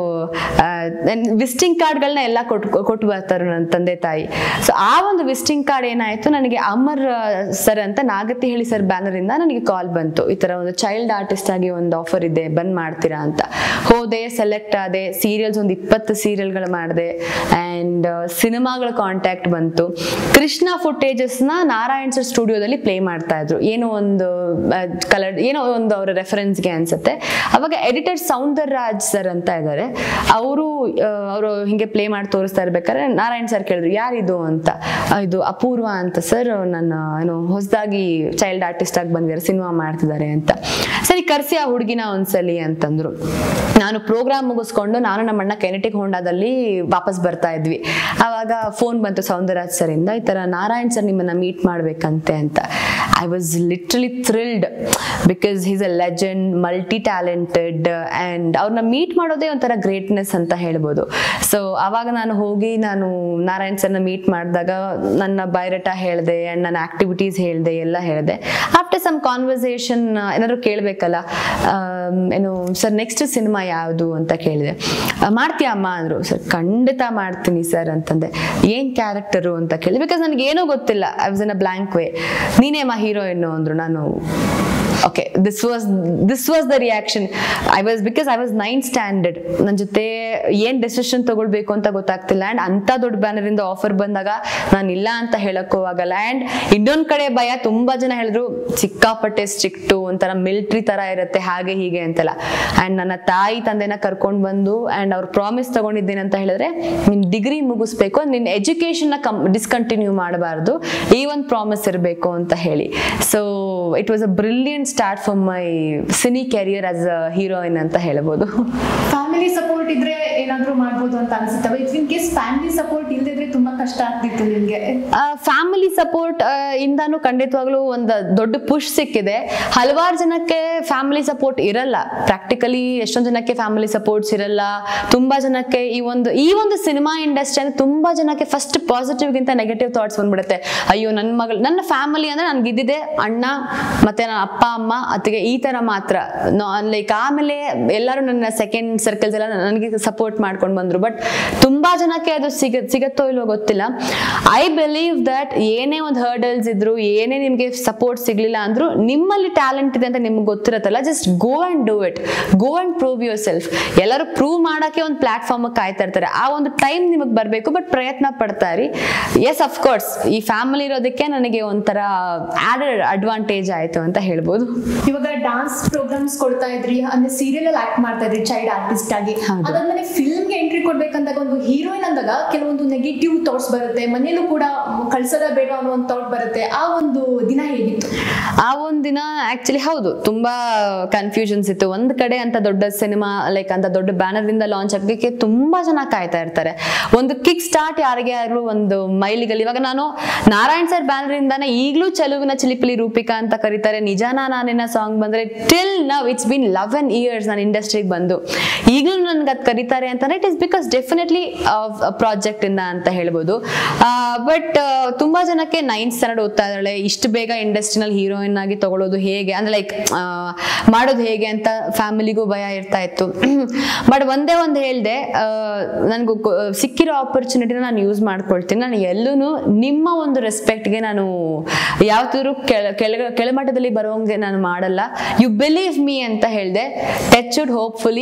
ವಿಸಿಟಿಂಗ್ ಕಾರ್ಡ್ಗಳನ್ನ ಎಲ್ಲ ಕೊಟ್ಟು ಕೊಟ್ಟು ಬರ್ತಾರೆ ನನ್ನ ತಂದೆ ತಾಯಿ ಸೊ ಆ ಒಂದು ವಿಸಿಟಿಂಗ್ ಕಾರ್ಡ್ ಏನಾಯಿತು ನನಗೆ ಅಮರ್ ಸರ್ ಅಂತ ನಾಗತಿ ಹೇಳಿ ಸರ್ ಬ್ಯಾನರಿಂದ ನನಗೆ ಕಾಲ್ ಬಂತು ಈ ಥರ ಒಂದು ಚೈಲ್ಡ್ ಆರ್ಟಿಸ್ಟ್ ಆಗಿ ಒಂದು ಆಫರ್ ಇದೆ ಬಂದ್ ಮಾಡ್ತೀರಾ ಅಂತ ಹೋದೆ ಸೆಲೆಕ್ಟ್ ಆದೆ ಸೀರಿಯಲ್ಸ್ ಒಂದು ಇಪ್ಪತ್ತು ಸೀರಿಯಲ್ಗಳು ಮಾಡಿದೆ ಆ್ಯಂಡ್ ಸಿನಿಮಾಗಳ ಕಾಂಟ್ಯಾಕ್ಟ್ ಬಂತು ಕೃಷ್ಣ ಫುಟೇಜಸ್ನ ನಾರಾಯಣ್ ಸರ್ ಸ್ಟುಡಿಯೋದಲ್ಲಿ ಪ್ಲೇ ಮಾಡ್ತಾ ಇದ್ರು ಏನೋ ಒಂದು ಕಲರ್ ಏನೋ ಒಂದು ಅವರ ರೆಫರೆನ್ಸ್ಗೆ ಅನ್ಸುತ್ತೆ ಅವಾಗ ಎಡಿಟರ್ ಸೌಂದರ್ ರಾಜ್ ಸರ್ ಅಂತ ಇದ್ದಾರೆ ಅವರು ಅವರು ಹಿಂಗೆ ಪ್ಲೇ ಮಾಡಿ ತೋರಿಸ್ತಾ ಇರ್ಬೇಕಾದ್ರೆ ನಾರಾಯಣ್ ಸರ್ ಕೇಳಿದ್ರು ಯಾರಿದು ಅಂತ ಆ, ಇದು ಅಪೂರ್ವ ಅಂತ ಸರ್ ನನ್ನ ಏನು ಹೊಸದಾಗಿ ಚೈಲ್ಡ್ ಆರ್ಟಿಸ್ಟ್ ಆಗಿ ಬಂದಿದ್ದಾರೆ ಸಿನಿಮಾ ಮಾಡ್ತಿದ್ದಾರೆ ಅಂತ ಸರಿ ಕರ್ಸಿ ಆ ಹುಡುಗಿನ ಒಂದ್ಸಲಿ ಅಂತಂದ್ರು ನಾನು ಪ್ರೋಗ್ರಾಮ್ ಮುಗಿಸ್ಕೊಂಡು ನಾನು ನಮ್ಮ ಅಣ್ಣ ಕೆನೆಟಿಕ್ ಹೋಂಡಾದಲ್ಲಿ ವಾಪಸ್ ಬರ್ತಾ ಇದ್ವಿ ಆವಾಗ ಫೋನ್ ಬಂತು ಸೌಂದರರಾಜ್ ಸರ್ ಇಂದ ಈ ತರ ನಾರಾಯಣ್ ಸರ್ ನಿಮ್ಮನ್ನ ಮೀಟ್ ಮಾಡ್ಬೇಕಂತೆ ಅಂತ I was literally thrilled because he's a legend multi talented and ಅವ್ರನ್ನ ಮೀಟ್ ಮಾಡೋದೇ ಒಂಥರ ಗ್ರೇಟ್ನೆಸ್ ಅಂತ ಹೇಳ್ಬೋದು ಸೊ ಅವಾಗ ನಾನು ಹೋಗಿ ನಾನು ನಾರಾಯಣ್ ಸರ್ನ ಮೀಟ್ ಮಾಡಿದಾಗ ನನ್ನ ಬಯೋಡೇಟಾ ಹೇಳಿದೆ ಆ್ಯಂಡ್ ನನ್ನ ಆಕ್ಟಿವಿಟೀಸ್ ಹೇಳಿದೆ ಎಲ್ಲ ಹೇಳಿದೆ ಆಫ್ಟರ್ ಸಮ್ ಕಾನ್ವರ್ಸೇಷನ್ ಏನಾದ್ರು ಕೇಳಬೇಕಲ್ಲ ಏನು ಸರ್ ನೆಕ್ಸ್ಟ್ ಸಿನಿಮಾ ಯಾವುದು ಅಂತ ಕೇಳಿದೆ ಆ, ಮಾಡ್ತೀಯಾ ಅಮ್ಮ ಅಂದರು ಸರ್ ಖಂಡಿತ ಮಾಡ್ತೀನಿ ಸರ್ ಅಂತಂದೆ ಏನು ಕ್ಯಾರೆಕ್ಟರು ಅಂತ ಕೇಳಿ ಬಿಕಾಸ್ ನನಗೆ ಏನೂ ಗೊತ್ತಿಲ್ಲ I was in a blank way ನೀನೇ ಮಾ ಹೀರೋಯಿನ್ನು ಅಂದರು ನಾನು okay this was this was the reaction I was because I was nine standard ನನ್ನ ಜೊತೆ ಏನು ಡೆಸಿಷನ್ ತಗೊಳ್ಬೇಕು ಅಂತ ಗೊತ್ತಾಗ್ತಿಲ್ಲ ಆ್ಯಂಡ್ ಅಂಥ ದೊಡ್ಡ ಬ್ಯಾನರಿಂದ ಆಫರ್ ಬಂದಾಗ ನಾನು ಇಲ್ಲ ಅಂತ ಹೇಳಕ್ಕೂ ಆಗಲ್ಲ ಆ್ಯಂಡ್ ಇನ್ನೊಂದು ಕಡೆ ಭಯ ತುಂಬ ಜನ ಹೇಳಿದ್ರು ಸಿಕ್ಕಾಪಟ್ಟೆ ಸ್ಟ್ರಿಕ್ಟು ಒಂಥರ ಮಿಲ್ಟ್ರಿ ಥರ ಇರುತ್ತೆ ಹಾಗೆ ಹೀಗೆ ಅಂತೆಲ್ಲ ಆ್ಯಂಡ್ ನನ್ನ ತಾಯಿ ತಂದೆನ ಕರ್ಕೊಂಡು ಬಂದು ಆ್ಯಂಡ್ ಅವ್ರು ಪ್ರಾಮಿಸ್ ತಗೊಂಡಿದ್ದೇನೆ ಅಂತ ಹೇಳಿದ್ರೆ ನಿನ್ನ ಡಿಗ್ರಿ ಮುಗಿಸ್ಬೇಕು ನಿನ್ನ ಎಜುಕೇಷನ್ನ ಕಮ್ ಡಿಸ್ಕಂಟಿನ್ಯೂ ಮಾಡಬಾರ್ದು ಈ ಒಂದು ಪ್ರಾಮಿಸ್ ಇರಬೇಕು ಅಂತ ಹೇಳಿ so it was a brilliant start for my cine career as a heroine ಅಂತ ಹೇಳ್ಬೋದು ಫ್ಯಾಮಿಲಿ ಸಪೋರ್ಟ್ ಇದ್ರೆ ಏನಾದ್ರೂ ಮಾಡ್ಬೋದು ಅಂತ ಅನ್ಸುತ್ತವೆ if in case family support ಇಲ್ಲದಿದ್ರೆ ತುಂಬಾ ಕಷ್ಟ ಆಗ್ತಿತ್ತು ನಿಮ್ಗೆ ಫ್ಯಾಮಿಲಿ ಸಪೋರ್ಟ್ ಇಂದಾನು ಖಂಡಿತವಾಗ್ಲೂ ಒಂದು ದೊಡ್ಡ ಪುಷ್ ಸಿಕ್ಕಿದೆ ಹಲವಾರು ಜನಕ್ಕೆ ಫ್ಯಾಮಿಲಿ ಸಪೋರ್ಟ್ ಇರಲ್ಲ ಪ್ರಾಕ್ಟಿಕಲಿ ಎಷ್ಟೊಂದು ಜನಕ್ಕೆ ಫ್ಯಾಮಿಲಿ ಸಪೋರ್ಟ್ಸ್ ಇರಲ್ಲ ತುಂಬಾ ಜನಕ್ಕೆ ಈ ಒಂದು ಈ ಒಂದು ಸಿನಿಮಾ ಇಂಡಸ್ಟ್ರಿ ಅಂದ್ರೆ ತುಂಬಾ ಜನಕ್ಕೆ ಫಸ್ಟ್ ಪಾಸಿಟಿವ್ಗಿಂತ ನೆಗೆಟಿವ್ ಥಾಟ್ಸ್ ಬಂದ್ಬಿಡುತ್ತೆ ಅಯ್ಯೋ ನನ್ನ ಮಗಳು ನನ್ನ ಫ್ಯಾಮಿಲಿ ಅಂದ್ರೆ ನನ್ಗೆ ಇದ್ದಿದೆ ಅಣ್ಣ ಮತ್ತೆ ನನ್ನ ಅಪ್ಪ ಅಮ್ಮ ಅತ್ತಿಗೆ ಈ ತರ ಮಾತ್ರ ಲೈಕ್ ಆಮೇಲೆ ಎಲ್ಲರೂ ನನ್ನ ಸೆಕೆಂಡ್ ಸರ್ಕಲ್ಸ್ ಎಲ್ಲ ನನಗೆ ಸಪೋರ್ಟ್ ಮಾಡ್ಕೊಂಡು ಬಂದ್ರು ಬಟ್ ತುಂಬಾ ಜನಕ್ಕೆ ಅದು ಸಿಗ ಸಿಗತ್ತೋ ಇಲ್ವೋ ಗೊತ್ತಿಲ್ಲ ಐ ಬಿಲೀವ್ ದಟ್ ಏನೇ ಒಂದು ಹರ್ಡಲ್ಸ್ ಇದ್ರು ಏನೇ ನಿಮಗೆ ಸಪೋರ್ಟ್ ಸಿಗ್ಲಿಲ್ಲ ಅಂದ್ರೂ ನಿಮ್ಮಲ್ಲಿ ಟ್ಯಾಲೆಂಟ್ ಇದೆ ಅಂತ ನಿಮ್ಗೆ ಗೊತ್ತಿರತ್ತಲ್ಲ just go and do it go and prove yourself ಎಲ್ಲರೂ ಪ್ರೂವ್ ಮಾಡಕ್ಕೆ ಒಂದು ಪ್ಲಾಟ್ಫಾರ್ಮ್ ಕಾಯ್ತಾ ಇರ್ತಾರೆ ಆ ಒಂದು ಟೈಮ್ ನಿಮಗೆ ಬರಬೇಕು ಬಟ್ ಪ್ರಯತ್ನ ಪಡ್ತಾ ಇರಿ ಎಸ್ ಅಫ್ಕೋರ್ಸ್ ಈ ಫ್ಯಾಮಿಲಿ ಇರೋದಕ್ಕೆ ನನಗೆ ಒಂಥರ ಆಡೆಡ್ ಅಡ್ವಾಂಟೇಜ್ ಆಯ್ತು ಅಂತ ಹೇಳ್ಬೋದು ಇವಾಗ ಡಾನ್ಸ್ ಪ್ರೋಗ್ರಾಮ್ಸ್ ಕೊಡ್ತಾ ಇದ್ರಿ ಅಂದ್ರೆ ಸೀರಿಯಲ್ ಅಲ್ಲಿ ಆಕ್ಟ್ ಮಾಡ್ತಾ ಇದ್ರಿ ಚೈಲ್ಡ್ ಆರ್ಟಿಸ್ಟ್ ಆಗಿ ಹೌದು. ಅದಾದ್ಮೇಲೆ ಫಿಲ್ಮ್ಗೆ ಎಂಟ್ರಿ ಕೊಡ್ಬೇಕಂದಾಗ ಒಂದು ಹೀರೋಯಿನ್ ಅಂದಾಗ ಕೆಲವೊಂದು ನೆಗೆಟಿವ್ ಥಾಟ್ಸ್ ಬರುತ್ತೆ ಮನೇಲೂ ಕೂಡ ಕಳ್ಸದ ಬೇಡ ಅನ್ನೋ ಒಂದು ಥಾಟ್ ಬರುತ್ತೆ ಆ ಒಂದು ದಿನ ಹೇಗಿತ್ತು ಆ ಒಂದು ದಿನ ಆಕ್ಚುಲಿ ಹೌದು ತುಂಬಾ ಕನ್ಫ್ಯೂಷನ್ಸ್ ಇತ್ತು ಒಂದ್ ಕಡೆ ಅಂತ ದೊಡ್ಡ ಸಿನಿಮಾ ಲೈಕ್ ಅಂತ ದೊಡ್ಡ ಬ್ಯಾನರ್ ಇಂದ ಲಾಂಚ್ ಆಗಲಿಕ್ಕೆ ತುಂಬಾ ಜನ ಕಾಯ್ತಾ ಇರ್ತಾರೆ ಒಂದು ಕಿಕ್ ಸ್ಟಾರ್ಟ್ ಯಾರಿಗೆ ಆಗ್ಲೂ ಒಂದು ಮೈಲಿಗಲ್ಲಿ ಇವಾಗ ನಾನು ನಾರಾಯಣ್ ಸರ್ ಬ್ಯಾನರ್ ಇಂದಾನೆ ಈಗಲೂ ಚೆಲುವಿನ ಚಿಲಿಪಿಲಿ ರೂಪಿಕಾ ಅಂತ ಕರೀತಾರೆ ನಿಜಾನ ನಾನಿನ ಸಾಂಗ್ ಬಂದ್ರೆ till now it's been eleven years ನಾನು ಇಂಡಸ್ಟ್ರಿಗೆ ಬಂದು ಈಗಲೂ ನನ್ಗೆ ಅದು ಕರೀತಾರೆ ಅಂತಂದ್ರೆ it is because definitely project ಇಂದ ಅಂತ ಹೇಳ್ಬೋದು ಬಟ್ ತುಂಬಾ ಜನಕ್ಕೆ ನೈನ್ತ್ ಸ್ಟ್ಯಾಂಡರ್ಡ್ ಓದ್ತಾ ಇದ್ದಾಳೆ ಇಷ್ಟು ಬೇಗ ಇಂಡಸ್ಟ್ರಿನಲ್ಲಿ ಹೀರೋಯಿನ್ ಆಗಿ ತಗೊಳ್ಳೋದು ಹೇಗೆ ಅಂದ್ರೆ ಲೈಕ್ ಮಾಡೋದು ಹೇಗೆ ಅಂತ ಫ್ಯಾಮಿಲಿಗೂ ಭಯ ಇರ್ತಾ ಇತ್ತು ಬಟ್ ಒಂದೇ ಒಂದು ಹೇಳ್ದೆ ನನಗೂ ಸಿಕ್ಕಿರೋ ಆಪರ್ಚುನಿಟಿನ ನಾನು ಯೂಸ್ ಮಾಡ್ಕೊಳ್ತೀನಿ ನಾನು ಎಲ್ಲೂ ನಿಮ್ಮ ಒಂದು ರೆಸ್ಪೆಕ್ಟ್ಗೆ ನಾನು ಯಾವತ್ತೂ ಕೆಳ ಕೆಳಗ ಕೆಳಗೆ ಕೆಳಮಟ್ಟದಲ್ಲಿ ಬರೋಂಗೆ ನಾನು ಮಾಡಲ್ಲ ಯು ಬಿಲೀವ್ ಮೀ ಅಂತ ಹೇಳಿದೆ ಟಚ್ ವುಡ್ ಹೋಪ್ಫುಲಿ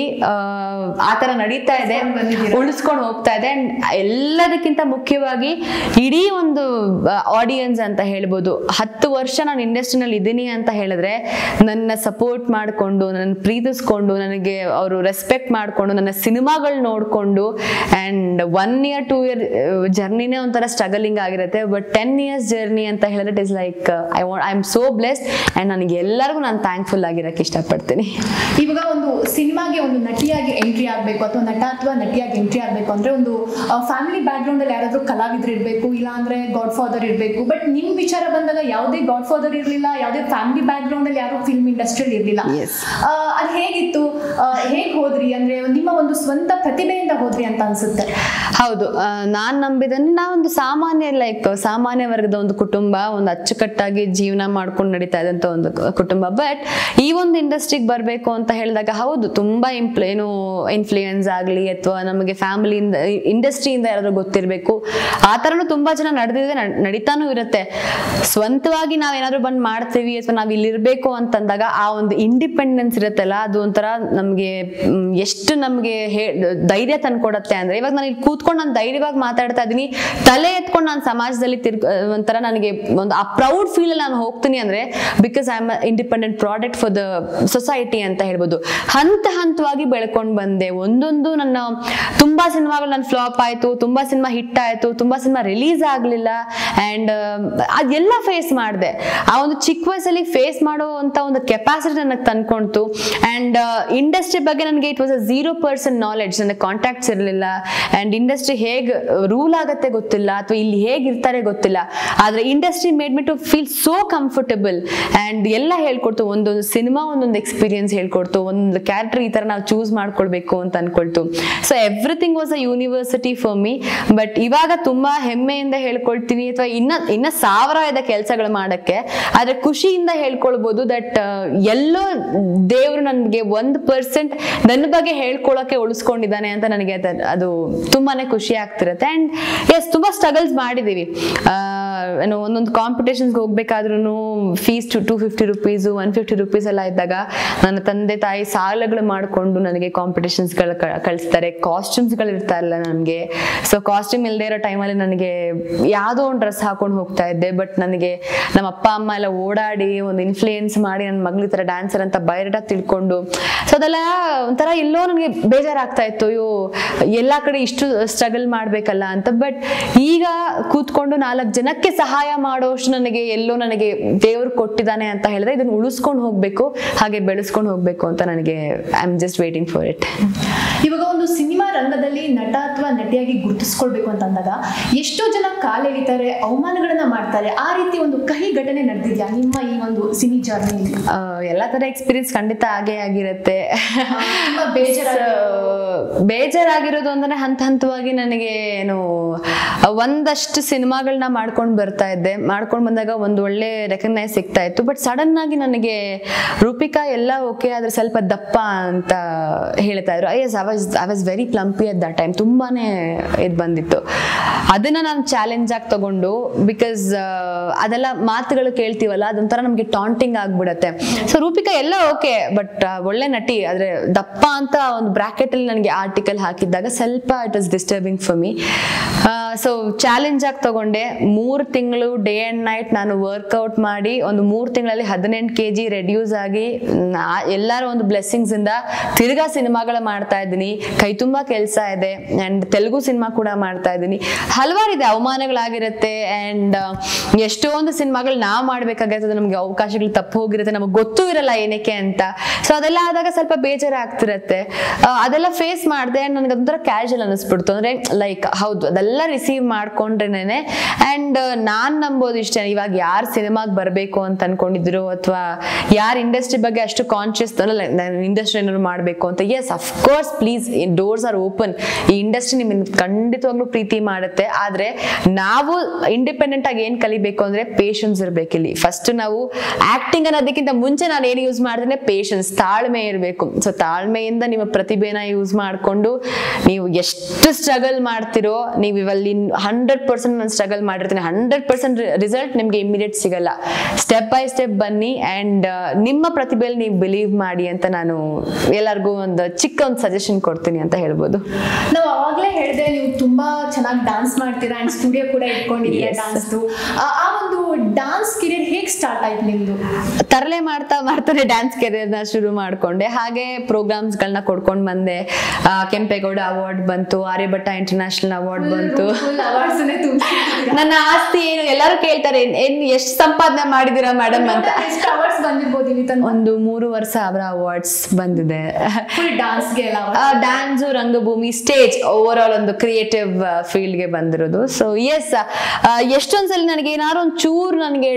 ಆ ಥರ ನಡೀತಾ ಇದೆ ಉಳಿಸ್ಕೊಂಡು ಹೋಗ್ತಾ ಇದೆ ಅಂಡ್ ಎಲ್ಲದಕ್ಕಿಂತ ಮುಖ್ಯವಾಗಿ ಇಡೀ ಒಂದು ಆಡಿಯನ್ಸ್ ಅಂತ ಹೇಳ್ಬೋದು ಹತ್ತು ವರ್ಷ ನಾನು ಇಂಡಸ್ಟ್ರಿನಲ್ಲಿ ಇದ್ದೀನಿ ಅಂತ ಹೇಳಿದ್ರೆ ನನ್ನ ಸಪೋರ್ಟ್ ಮಾಡಿಕೊಂಡು ನನ್ನ ಪ್ರೀತಿಸ್ಕೊಂಡು ನನಗೆ ಅವರು ರೆಸ್ಪೆಕ್ಟ್ ಮಾಡಿಕೊಂಡು ನನ್ನ ಸಿನಿಮಾಗಳು ನೋಡಿಕೊಂಡು and one year two year ಜರ್ನಿನೇ ಒಂಥರ ಸ್ಟ್ರಗಲಿಂಗ್ ಆಗಿರುತ್ತೆ ಬಟ್ ಟೆನ್ ಇಯರ್ಸ್ ಜರ್ನಿ ಅಂತ ಹೇಳಿದ್ರೆ it is like I want I am so blessed and ನನಗೆ ಎಲ್ಲರಿಗೂ ನಾನು ಥ್ಯಾಂಕ್ಫುಲ್ ಆಗಿರೋಕ್ಕೆ ಇಷ್ಟಪಡ್ತೀನಿ ಇವಾಗ ಒಂದು ಸಿನಿಮಾಗೆ ಒಂದು ನಟಿಯಾಗಿ ಎಂಟ್ರಿ ಆಗಬೇಕು ಅಥವಾ ನಟ ಅಥವಾ ನಟಿಯಾಗಿ ಎಂಟ್ರಿ ಆಗಬೇಕು ಅಂದ್ರೆ ಒಂದು ಫ್ಯಾಮಿಲಿ ಬ್ಯಾಕ್ಗ್ರೌಂಡ್ ಅಲ್ಲಿ ಯಾರಾದ್ರೂ ಕಲಾವಿದ್ರು ಇರಬೇಕು ಇಲ್ಲ ಅಂದ್ರೆ ಗಾಡ್ ಫಾದರ್ ಇರಬೇಕು ಬಟ್ ನಿಮ್ ವಿಚಾರ ಬಂದಾಗ ಯಾವುದೇ ಗಾಡ್ ಫಾದರ್ ಇರಲಿಲ್ಲ ಯಾವುದೇ ಫ್ಯಾಮಿಲಿ ಬ್ಯಾಕ್ಗ್ರೌಂಡ್ ಅಲ್ಲಿ ಯಾರು ಫಿಲ್ಮ್ ಇಂಡಸ್ಟ್ರಿಯಲ್ಲಿ ಇರಲಿಲ್ಲ Yes. ಅದು ಹೇಗಿತ್ತು ಹೇಗೆ ಹೋದ್ರಿ ಅಂದ್ರೆ ನಿಮ್ಮ ಒಂದು ಸ್ವಂತ ಪ್ರತಿಭೆಯಿಂದ ಹೋದ್ರಿ ಅಂತ ಅನ್ಸುತ್ತೆ ಹೌದು ನಾನು ನಂಬಿದನ್ನು ನಾವೊಂದು ಸಾಮಾನ್ಯ ಲೈಕ್ ಸಾಮಾನ್ಯ ವರ್ಗದ ಒಂದು ಕುಟುಂಬ ಒಂದು ಅಚ್ಚುಕಟ್ಟಾಗಿ ಜೀವನ ಮಾಡ್ಕೊಂಡು ನಡೀತಾ ಇದ್ದಂಥ ಒಂದು ಕ- ಕುಟುಂಬ ಬಟ್ ಈ ಒಂದು ಇಂಡಸ್ಟ್ರಿಗೆ ಬರಬೇಕು ಅಂತ ಹೇಳಿದಾಗ ಹೌದು ತುಂಬಾ ಇಂಪ್ಲ ಏನು ಇನ್ಫ್ಲೂಯೆನ್ಸ್ ಆಗಲಿ ಅಥವಾ ನಮಗೆ ಫ್ಯಾಮಿಲಿಯಿಂದ ಇಂಡಸ್ಟ್ರಿಯಿಂದ ಯಾರಾದ್ರೂ ಗೊತ್ತಿರಬೇಕು ಆ ಥರನೂ ತುಂಬಾ ಜನ ನಡೆದಿದೆ ನಡೀತಾನೂ ಇರುತ್ತೆ ಸ್ವಂತವಾಗಿ ನಾವೇನಾದ್ರೂ ಬಂದು ಮಾಡ್ತೀವಿ ಅಥವಾ ನಾವು ಇಲ್ಲಿ ಇರಬೇಕು ಅಂತಂದಾಗ ಆ ಒಂದು ಇಂಡಿಪೆಂಡೆನ್ಸ್ ಇರುತ್ತಲ್ಲ ಅದು ಒಂಥರ ನಮಗೆ ಎಷ್ಟು ನಮಗೆ ಧೈರ್ಯ ತಂದ್ಕೊಡತ್ತೆ ಅಂದ್ರೆ ಇವಾಗ ನಾನು ಇಲ್ಲಿ ಕೂತ್ಕೊಂಡು ನಾನು ಧೈರ್ಯವಾಗಿ ಮಾತಾಡ್ತಾ ಇದ್ದೀನಿ ತಲೆ ಎತ್ಕೊಂಡು ನಾನು ಸಮಾಜದಲ್ಲಿ ತಿರ್ಗ ಒಂಥರ ನನಗೆ ಒಂದು ಆ ಪ್ರೌಡ್ ಫೀಲ್ ನಾನು ಹೋಗ್ತೀನಿ ಅಂದ್ರೆ because I am independent product for the society ಅಂತ ಹೇಳ್ಬೋದು ಹಂತ ಹಂತವಾಗಿ ಬೆಳ್ಕೊಂಡು ಬಂದೆ ಒಂದೊಂದು ನನ್ನ ತುಂಬಾ ಸಿನಿಮಾಗಳು ನನ್ನ ಫ್ಲಾಪ್ ಆಯ್ತು ತುಂಬಾ ಸಿನಿಮಾ ಹಿಟ್ ಆಯ್ತು ತುಂಬಾ ಸಿನಿಮಾ ರಿಲೀಸ್ ಆಗ್ಲಿಲ್ಲ ಅಂಡ್ ಅದೆಲ್ಲ ಫೇಸ್ ಮಾಡಿದೆ ಆ ಒಂದು ಚಿಕ್ಕ ವಯಸ್ಸಲ್ಲಿ ಫೇಸ್ ಮಾಡುವಂತ ಒಂದು ಕೆಪಾಸಿಟಿ ನನಗೆ ತಂದ್ಕೊಂತು ಅಂಡ್ ಇಂಡಸ್ಟ್ರಿ ಬಗ್ಗೆ ನನಗೆ it was a zero percent knowledge ನನಗೆ ಕಾಂಟ್ಯಾಕ್ಟ್ಸ್ ಇರಲಿಲ್ಲ ಅಂಡ್ ಇಂಡಸ್ಟ್ರಿ ಹೇಗೆ ರೂಲ್ ಆಗತ್ತೆ ಗೊತ್ತಿಲ್ಲ ಅಥವಾ ಇಲ್ಲಿ ಹೇಗಿರ್ತಾರೆ ಗೊತ್ತಿಲ್ಲ ಆದ್ರೆ industry made me to feel so comfortable and ಎಲ್ಲ ಹೇಳ್ಕೊಡ್ತು ಒಂದೊಂದು ಸಿನಿಮಾ ಒಂದೊಂದು ಎಕ್ಸ್ಪೀರಿಯನ್ಸ್ ಹೇಳ್ಕೊಡ್ತು ಒಂದು ಕ್ಯಾರೆಕ್ಟರ್ ಈ ತರ ನಾವು ಚೂಸ್ ಮಾಡ್ಕೊಳ್ಬೇಕು ಅಂತ ಅನ್ಕೊಳ್ತು so everything was a university for me but ಇವಾಗ ತುಂಬಾ ಹೆಮ್ಮೆಯಿಂದ ಹೇಳ್ಕೊಳ್ತೀನಿ ಅಥವಾ ಇನ್ನ ಇನ್ನ ಸಾವಿರ ಇದೆ ಕೆಲಸಗಳು ಮಾಡಕ್ಕೆ ಆದ್ರೆ ಖುಷಿಯಿಂದ ಹೇಳ್ಕೊಳ್ಬೋದು ದಟ್ ಎಲ್ಲೋ ದೇವರು ನನಗೆ ಒಂದು ಪರ್ಸೆಂಟ್ ನನ್ನ ಬಗ್ಗೆ ಹೇಳ್ಕೊಳಕ್ಕೆ ಉಳಿಸ್ಕೊಂಡಿದ್ದಾನೆ ಅಂತ ನನಗೆ ಅದ- ಅದು ತುಂಬಾನೇ ಖುಷಿ ಆಗ್ತಿರುತ್ತೆ ಅಂಡ್ ಎಸ್ ತುಂಬಾ ಸ್ಟ್ರಗಲ್ಸ್ ಮಾಡಿದೀವಿ ಆ, ಏನು ಒಂದೊಂದು ಕಾಂಪಿಟೇಷನ್ಸ್ಗೆ ಹೋಗ್ಬೇಕಾದ್ರೂ fees two two fifty rupees one fifty rupees ಎಲ್ಲ ಇದ್ದಾಗ ನನ್ನ ತಂದೆ ತಾಯಿ ಸಾಲಗಳು ಮಾಡಿಕೊಂಡು ನನಗೆ ಕಾಂಪಿಟೇಷನ್ಸ್ಗಳು ಕಳಿಸ್ತಾರೆ ಕಾಸ್ಟ್ಯೂಮ್ಸ್ಗಳು ಇರ್ತಾ ಇಲ್ಲ ನನಗೆ ಸೊ ಕಾಸ್ಟ್ಯೂಮ್ ಇಲ್ಲದೆ ಇರೋ ಟೈಮಲ್ಲಿ ನನಗೆ ಯಾವುದೋ ಒಂದು ಡ್ರೆಸ್ ಹಾಕೊಂಡು ಹೋಗ್ತಾ ಇದ್ದೆ ಬಟ್ ನನಗೆ ನಮ್ಮ ಅಪ್ಪ ಅಮ್ಮ ಎಲ್ಲ ಓಡಾಡಿ ಒಂದು ಇನ್ಫ್ಲೂಯೆನ್ಸ್ ಮಾಡಿ ನನ್ನ ಮಗಳ ಈ ಥರ ಡ್ಯಾನ್ಸರ್ ಅಂತ ಬಯೋಡಾಟ ತಿಳ್ಕೊಂಡು ಸೊ ಅದೆಲ್ಲ ಒಂಥರ ಎಲ್ಲೋ ನನಗೆ ಬೇಜಾರಾಗ್ತಾ ಇತ್ತು ಅಯ್ಯೋ ಎಲ್ಲ ಕಡೆ ಇಷ್ಟು ಸ್ಟ್ರಗಲ್ ಮಾಡಬೇಕಲ್ಲ ಅಂತ ಬಟ್ ಈಗ ಕೂತ್ಕೊಂಡು ನಾಲ್ಕು ಜನಕ್ಕೆ ಸಹಾಯ ಮಾಡೋಷ್ಟು ನನಗೆ ಎಲ್ಲೋ ನನಗೆ ದೇವ್ರು ಕೊಟ್ಟಿದ್ದಾನೆ ಅಂತ ಹೇಳಿದ್ರೆ ಇದನ್ನ ಉಳಿಸ್ಕೊಂಡು ಹೋಗ್ಬೇಕು ಹಾಗೆ ಬೆಳೆಸ್ಕೊಂಡು ಹೋಗ್ಬೇಕು ಅಂತ ನನಗೆ I am just waiting for it ಇವಾಗ ಒಂದು ಸಿನಿಮಾ ರಂಗದಲ್ಲಿ ನಟ ಅಥವಾ ನಟಿಯಾಗಿ ಗುರುತಿಸ್ಕೊಳ್ಬೇಕು ಅಂತ ಅಂದಾಗ ಎಷ್ಟೋ ಜನ ಕಾಲೆಳಿತಾರೆ ಅವಮಾನಗಳನ್ನ ಮಾಡ್ತಾರೆ ಆ ರೀತಿ ಒಂದು ಕಹಿ ಘಟನೆ ನಡೆದಿದ್ಯಾ ನಿಮ್ಮ ಈ ಒಂದು ಸಿನಿ ಜರ್ನಿಯಲ್ಲಿ ಎಲ್ಲ ಥರ ಎಕ್ಸ್ಪೀರಿಯನ್ಸ್ ಖಂಡಿತ ಆಗೇ ಆಗಿರುತ್ತೆ ತುಂಬಾ ಬೇಜಾರಾಗಿ So, ಬೇಜಾರಾಗಿರೋದು ಅಂದ್ರೆ ಹಂತ ಹಂತವಾಗಿ ನನಗೆ ಏನು ಒಂದಷ್ಟು ಸಿನಿಮಾಗಳನ್ನ ಮಾಡ್ಕೊಂಡು ಬರ್ತಾ ಇದ್ದೆ ಮಾಡ್ಕೊಂಡು ಬಂದಾಗ ಒಂದು ಒಳ್ಳೆ ರೆಕಗ್ನೈಸ್ ಸಿಗ್ತಾ ಇತ್ತು ಬಟ್ ಸಡನ್ ಆಗಿ ನನಗೆ ರೂಪಿಕಾ ಎಲ್ಲ ಓಕೆ ಆದ್ರೆ ಸ್ವಲ್ಪ ದಪ್ಪ ಅಂತ ಹೇಳ್ತಾ ಇದ್ರು yes I was I was very plumpy at that time ತುಂಬಾನೇ ಇದು ಬಂದಿತ್ತು ಅದನ್ನ ನಾನು ಚಾಲೆಂಜ್ ಆಗಿ ತಗೊಂಡು ಬಿಕಾಸ್ ಅದೆಲ್ಲ ಮಾತುಗಳು ಕೇಳ್ತೀವಲ್ಲ ಅದೊಂಥರ ನಮಗೆ ಟಾಂಟಿಂಗ್ ಆಗ್ಬಿಡತ್ತೆ ಸೊ ರೂಪಿಕಾ ಎಲ್ಲ ಓಕೆ ಬಟ್ ಒಳ್ಳೆ ನಟಿ ಆದ್ರೆ ದಪ್ಪ ಅಂತ ಒಂದು ಬ್ರಾಕೆಟ್ ಅಲ್ಲಿ ನನಗೆ ಆರ್ಟಿಕಲ್ ಹಾಕಿದ್ದಾಗ ಸ್ವಲ್ಪ it was disturbing for me so challenge ಆಗಿ ತಗೊಂಡೆ ಮೂರು ತಿಂಗಳು ಡೇ ಅಂಡ್ ನೈಟ್ ನಾನು ವರ್ಕೌಟ್ ಮಾಡಿ ಒಂದು ಮೂರು ತಿಂಗಳಲ್ಲಿ ಹದಿನೆಂಟು ಕೆ ಜಿ ರೆಡ್ಯೂಸ್ ಆಗಿ ನಾ- ಎಲ್ಲರ ಒಂದು ಬ್ಲೆಸ್ಸಿಂಗ್ಸ್ ಇಂದ ತಿರ್ಗಾ ಸಿನಿಮಾಗಳು ಮಾಡ್ತಾ ಇದ್ದೀನಿ ಕೈ ತುಂಬಾ ಕೆಲಸ ಇದೆ ಅಂಡ್ ತೆಲುಗು ಸಿನಿಮಾ ಕೂಡ ಮಾಡ್ತಾ ಇದ್ದೀನಿ ಹಲವಾರಿದೆ ಅವಮಾನಗಳಾಗಿರುತ್ತೆ ಅಂಡ್ ಎಷ್ಟೊಂದು ಸಿನಿಮಾಗಳು ನಾವು ಮಾಡ್ಬೇಕಾಗಿರ್ತದೆ ನಮಗೆ ಅವಕಾಶಗಳು ತಪ್ಪು ಹೋಗಿರುತ್ತೆ ನಮಗೆ ಗೊತ್ತೂ ಇರಲ್ಲ ಏನಕ್ಕೆ ಅಂತ ಸೊ ಅದೆಲ್ಲ ಆದಾಗ ಸ್ವಲ್ಪ ಬೇಜಾರಾಗ್ತಿರತ್ತೆ ಆ, ಅದೆಲ್ಲ ಫೇಸ್ ಮಾಡಿದೆ ಅಂಡ್ ನನಗೆ ಅದೊಂಥರ ಕ್ಯಾಶುವಲ್ ಅನಿಸ್ಬಿಡ್ತು ಅಂದ್ರೆ ಲೈಕ್ ಹೌದು ಅದೆಲ್ಲ ರಿಸೀವ್ ಮಾಡ್ಕೊಂಡ್ರೇನೆ ಅಂಡ್ ನಾನ್ ನಂಬೋದು ಇಷ್ಟೇ ಇವಾಗ ಯಾರು ಸಿನಿಮಾಗೆ ಬರಬೇಕು ಅಂತ ಅನ್ಕೊಂಡಿದ್ರು ಅಥವಾ ಯಾರು ಇಂಡಸ್ಟ್ರಿ ಬಗ್ಗೆ ಅಷ್ಟು ಕಾನ್ಶಿಯಸ್ ಇಂಡಸ್ಟ್ರಿ ಏನಾದ್ರು ಮಾಡಬೇಕು ಅಂತ yes of course please doors are open ಈ ಇಂಡಸ್ಟ್ರಿ ನಿಮ್ಮನ್ನ ಖಂಡಿತವಾಗ್ಲೂ ಪ್ರೀತಿ ಮಾಡುತ್ತೆ ಆದ್ರೆ ನಾವು ಇಂಡಿಪೆಂಡೆಂಟ್ ಆಗಿ ಏನ್ ಕಲಿಬೇಕು ಅಂದ್ರೆ ಪೇಷನ್ಸ್ ಇರ್ಬೇಕು ಇಲ್ಲಿ ಫಸ್ಟ್ ನಾವು ಆಕ್ಟಿಂಗ್ ಅನ್ನೋದಕ್ಕಿಂತ ಮುಂಚೆ ನಾನು ಏನು ಯೂಸ್ ಮಾಡ್ತೇನೆ ಪೇಷನ್ಸ್ ತಾಳ್ಮೆ ಇರಬೇಕು ಸೊ ತಾಳ್ಮೆಯಿಂದ ನಿಮ್ಮ ಪ್ರತಿಭೆನ ಯೂಸ್ ಮಾಡಿಕೊಂಡು ನೀವು ಎಷ್ಟು ಸ್ಟ್ರಗಲ್ ಮಾಡ್ತಿರೋ ನೀವು ಇವಲ್ಲಿ ಹಂಡ್ರೆಡ್ ಪರ್ಸೆಂಟ್ ನಾನು ಸ್ಟ್ರಗಲ್ ಮಾಡಿರ್ತೀನಿ ಹಂಡ್ರೆಡ್ ಹಂಡ್ರೆಡ್ ಪರ್ಸೆಂಟ್ ರಿಸಲ್ಟ್ ನಿಮಗೆ ಇಮಿಡಿಯೇಟ್ ಸಿಗಲ್ಲ ಸ್ಟೆಪ್ ಬೈ ಸ್ಟೆಪ್ ಬನ್ನಿ ಆ್ಯಂಡ್ ನಿಮ್ಮ ಪ್ರತಿಭೆಯಲ್ಲಿ ನೀವು ಬಿಲೀವ್ ಮಾಡಿ ಅಂತ ನಾನು ಎಲ್ಲರಿಗೂ ಒಂದು ಚಿಕ್ಕ ಒಂದು ಸಜೆಷನ್ ಕೊಡ್ತೀನಿ ಅಂತ ಹೇಳ್ಬೋದು ನಾವು ಅವಾಗಲೇ ಹೇಳಿದೆ ನೀವು ತುಂಬಾ ಚೆನ್ನಾಗಿ ಡಾನ್ಸ್ ಮಾಡ್ತೀರಾ ಅಂಡ್ ಸ್ಟುಡಿಯೋ ಕೂಡ ಇಟ್ಕೊಂಡಿದ್ದೀರಾ Yes. ಡಾನ್ಸ್ದು ಆ ಒಂದು ಡಾನ್ಸ್ ಕಿರಿಯರ್ ಹೇಗೆ ಸ್ಟಾರ್ಟ್ ಆಯ್ತು ನಿಮ್ದು ತರಲೆ ಮಾಡ್ತಾ ಮಾಡ್ತಾನೆ ಡ್ಯಾನ್ಸ್ ಕೆರಿಯರ್ನ ಶುರು ಮಾಡ್ಕೊಂಡೆ ಹಾಗೆ ಪ್ರೋಗ್ರಾಮ್ಸ್ಗಳನ್ನ ಕೊಡ್ಕೊಂಡು ಬಂದೆ ಆ, ಕೆಂಪೇಗೌಡ ಅವಾರ್ಡ್ ಬಂತು ಆರ್ಯಭಟ್ಟ ಇಂಟರ್ನ್ಯಾಷನಲ್ ಅವಾರ್ಡ್ ಬಂತು ಅವಾರ್ಡ್ಸ್ ನನ್ನ ಆಸ್ತಿ ಏನು ಎಲ್ಲರೂ ಕೇಳ್ತಾರೆ ಏನ್ ಎಷ್ಟು ಸಂಪಾದನೆ ಮಾಡಿದೀರಾ ಮೇಡಮ್ ಅಂತ ಎಷ್ಟು ಅವಾರ್ಡ್ಸ್ ಬಂದಿರ್ಬೋದು ಇಲ್ಲಿ ತನಕ ಒಂದು ಮೂರುವರೆ ಸಾವಿರ ಅವಾರ್ಡ್ಸ್ ಬಂದಿದೆ ಫುಲ್ ಡಾನ್ಸ್ಗೆ ಎಲ್ಲ ಡ್ಯಾನ್ಸು ರಂಗಭೂಮಿ ಸ್ಟೇಜ್ ಓವರ್ ಆಲ್ ಒಂದು ಕ್ರಿಯೇಟಿವ್ ಫೀಲ್ಡ್ಗೆ ಬಂದಿರೋದು ಸೊ ಎಸ್ ಎಷ್ಟೊಂದ್ಸಲ ನನಗೆ ಏನಾದ್ರು ಒಂದು ಚೂರು ನನಗೆ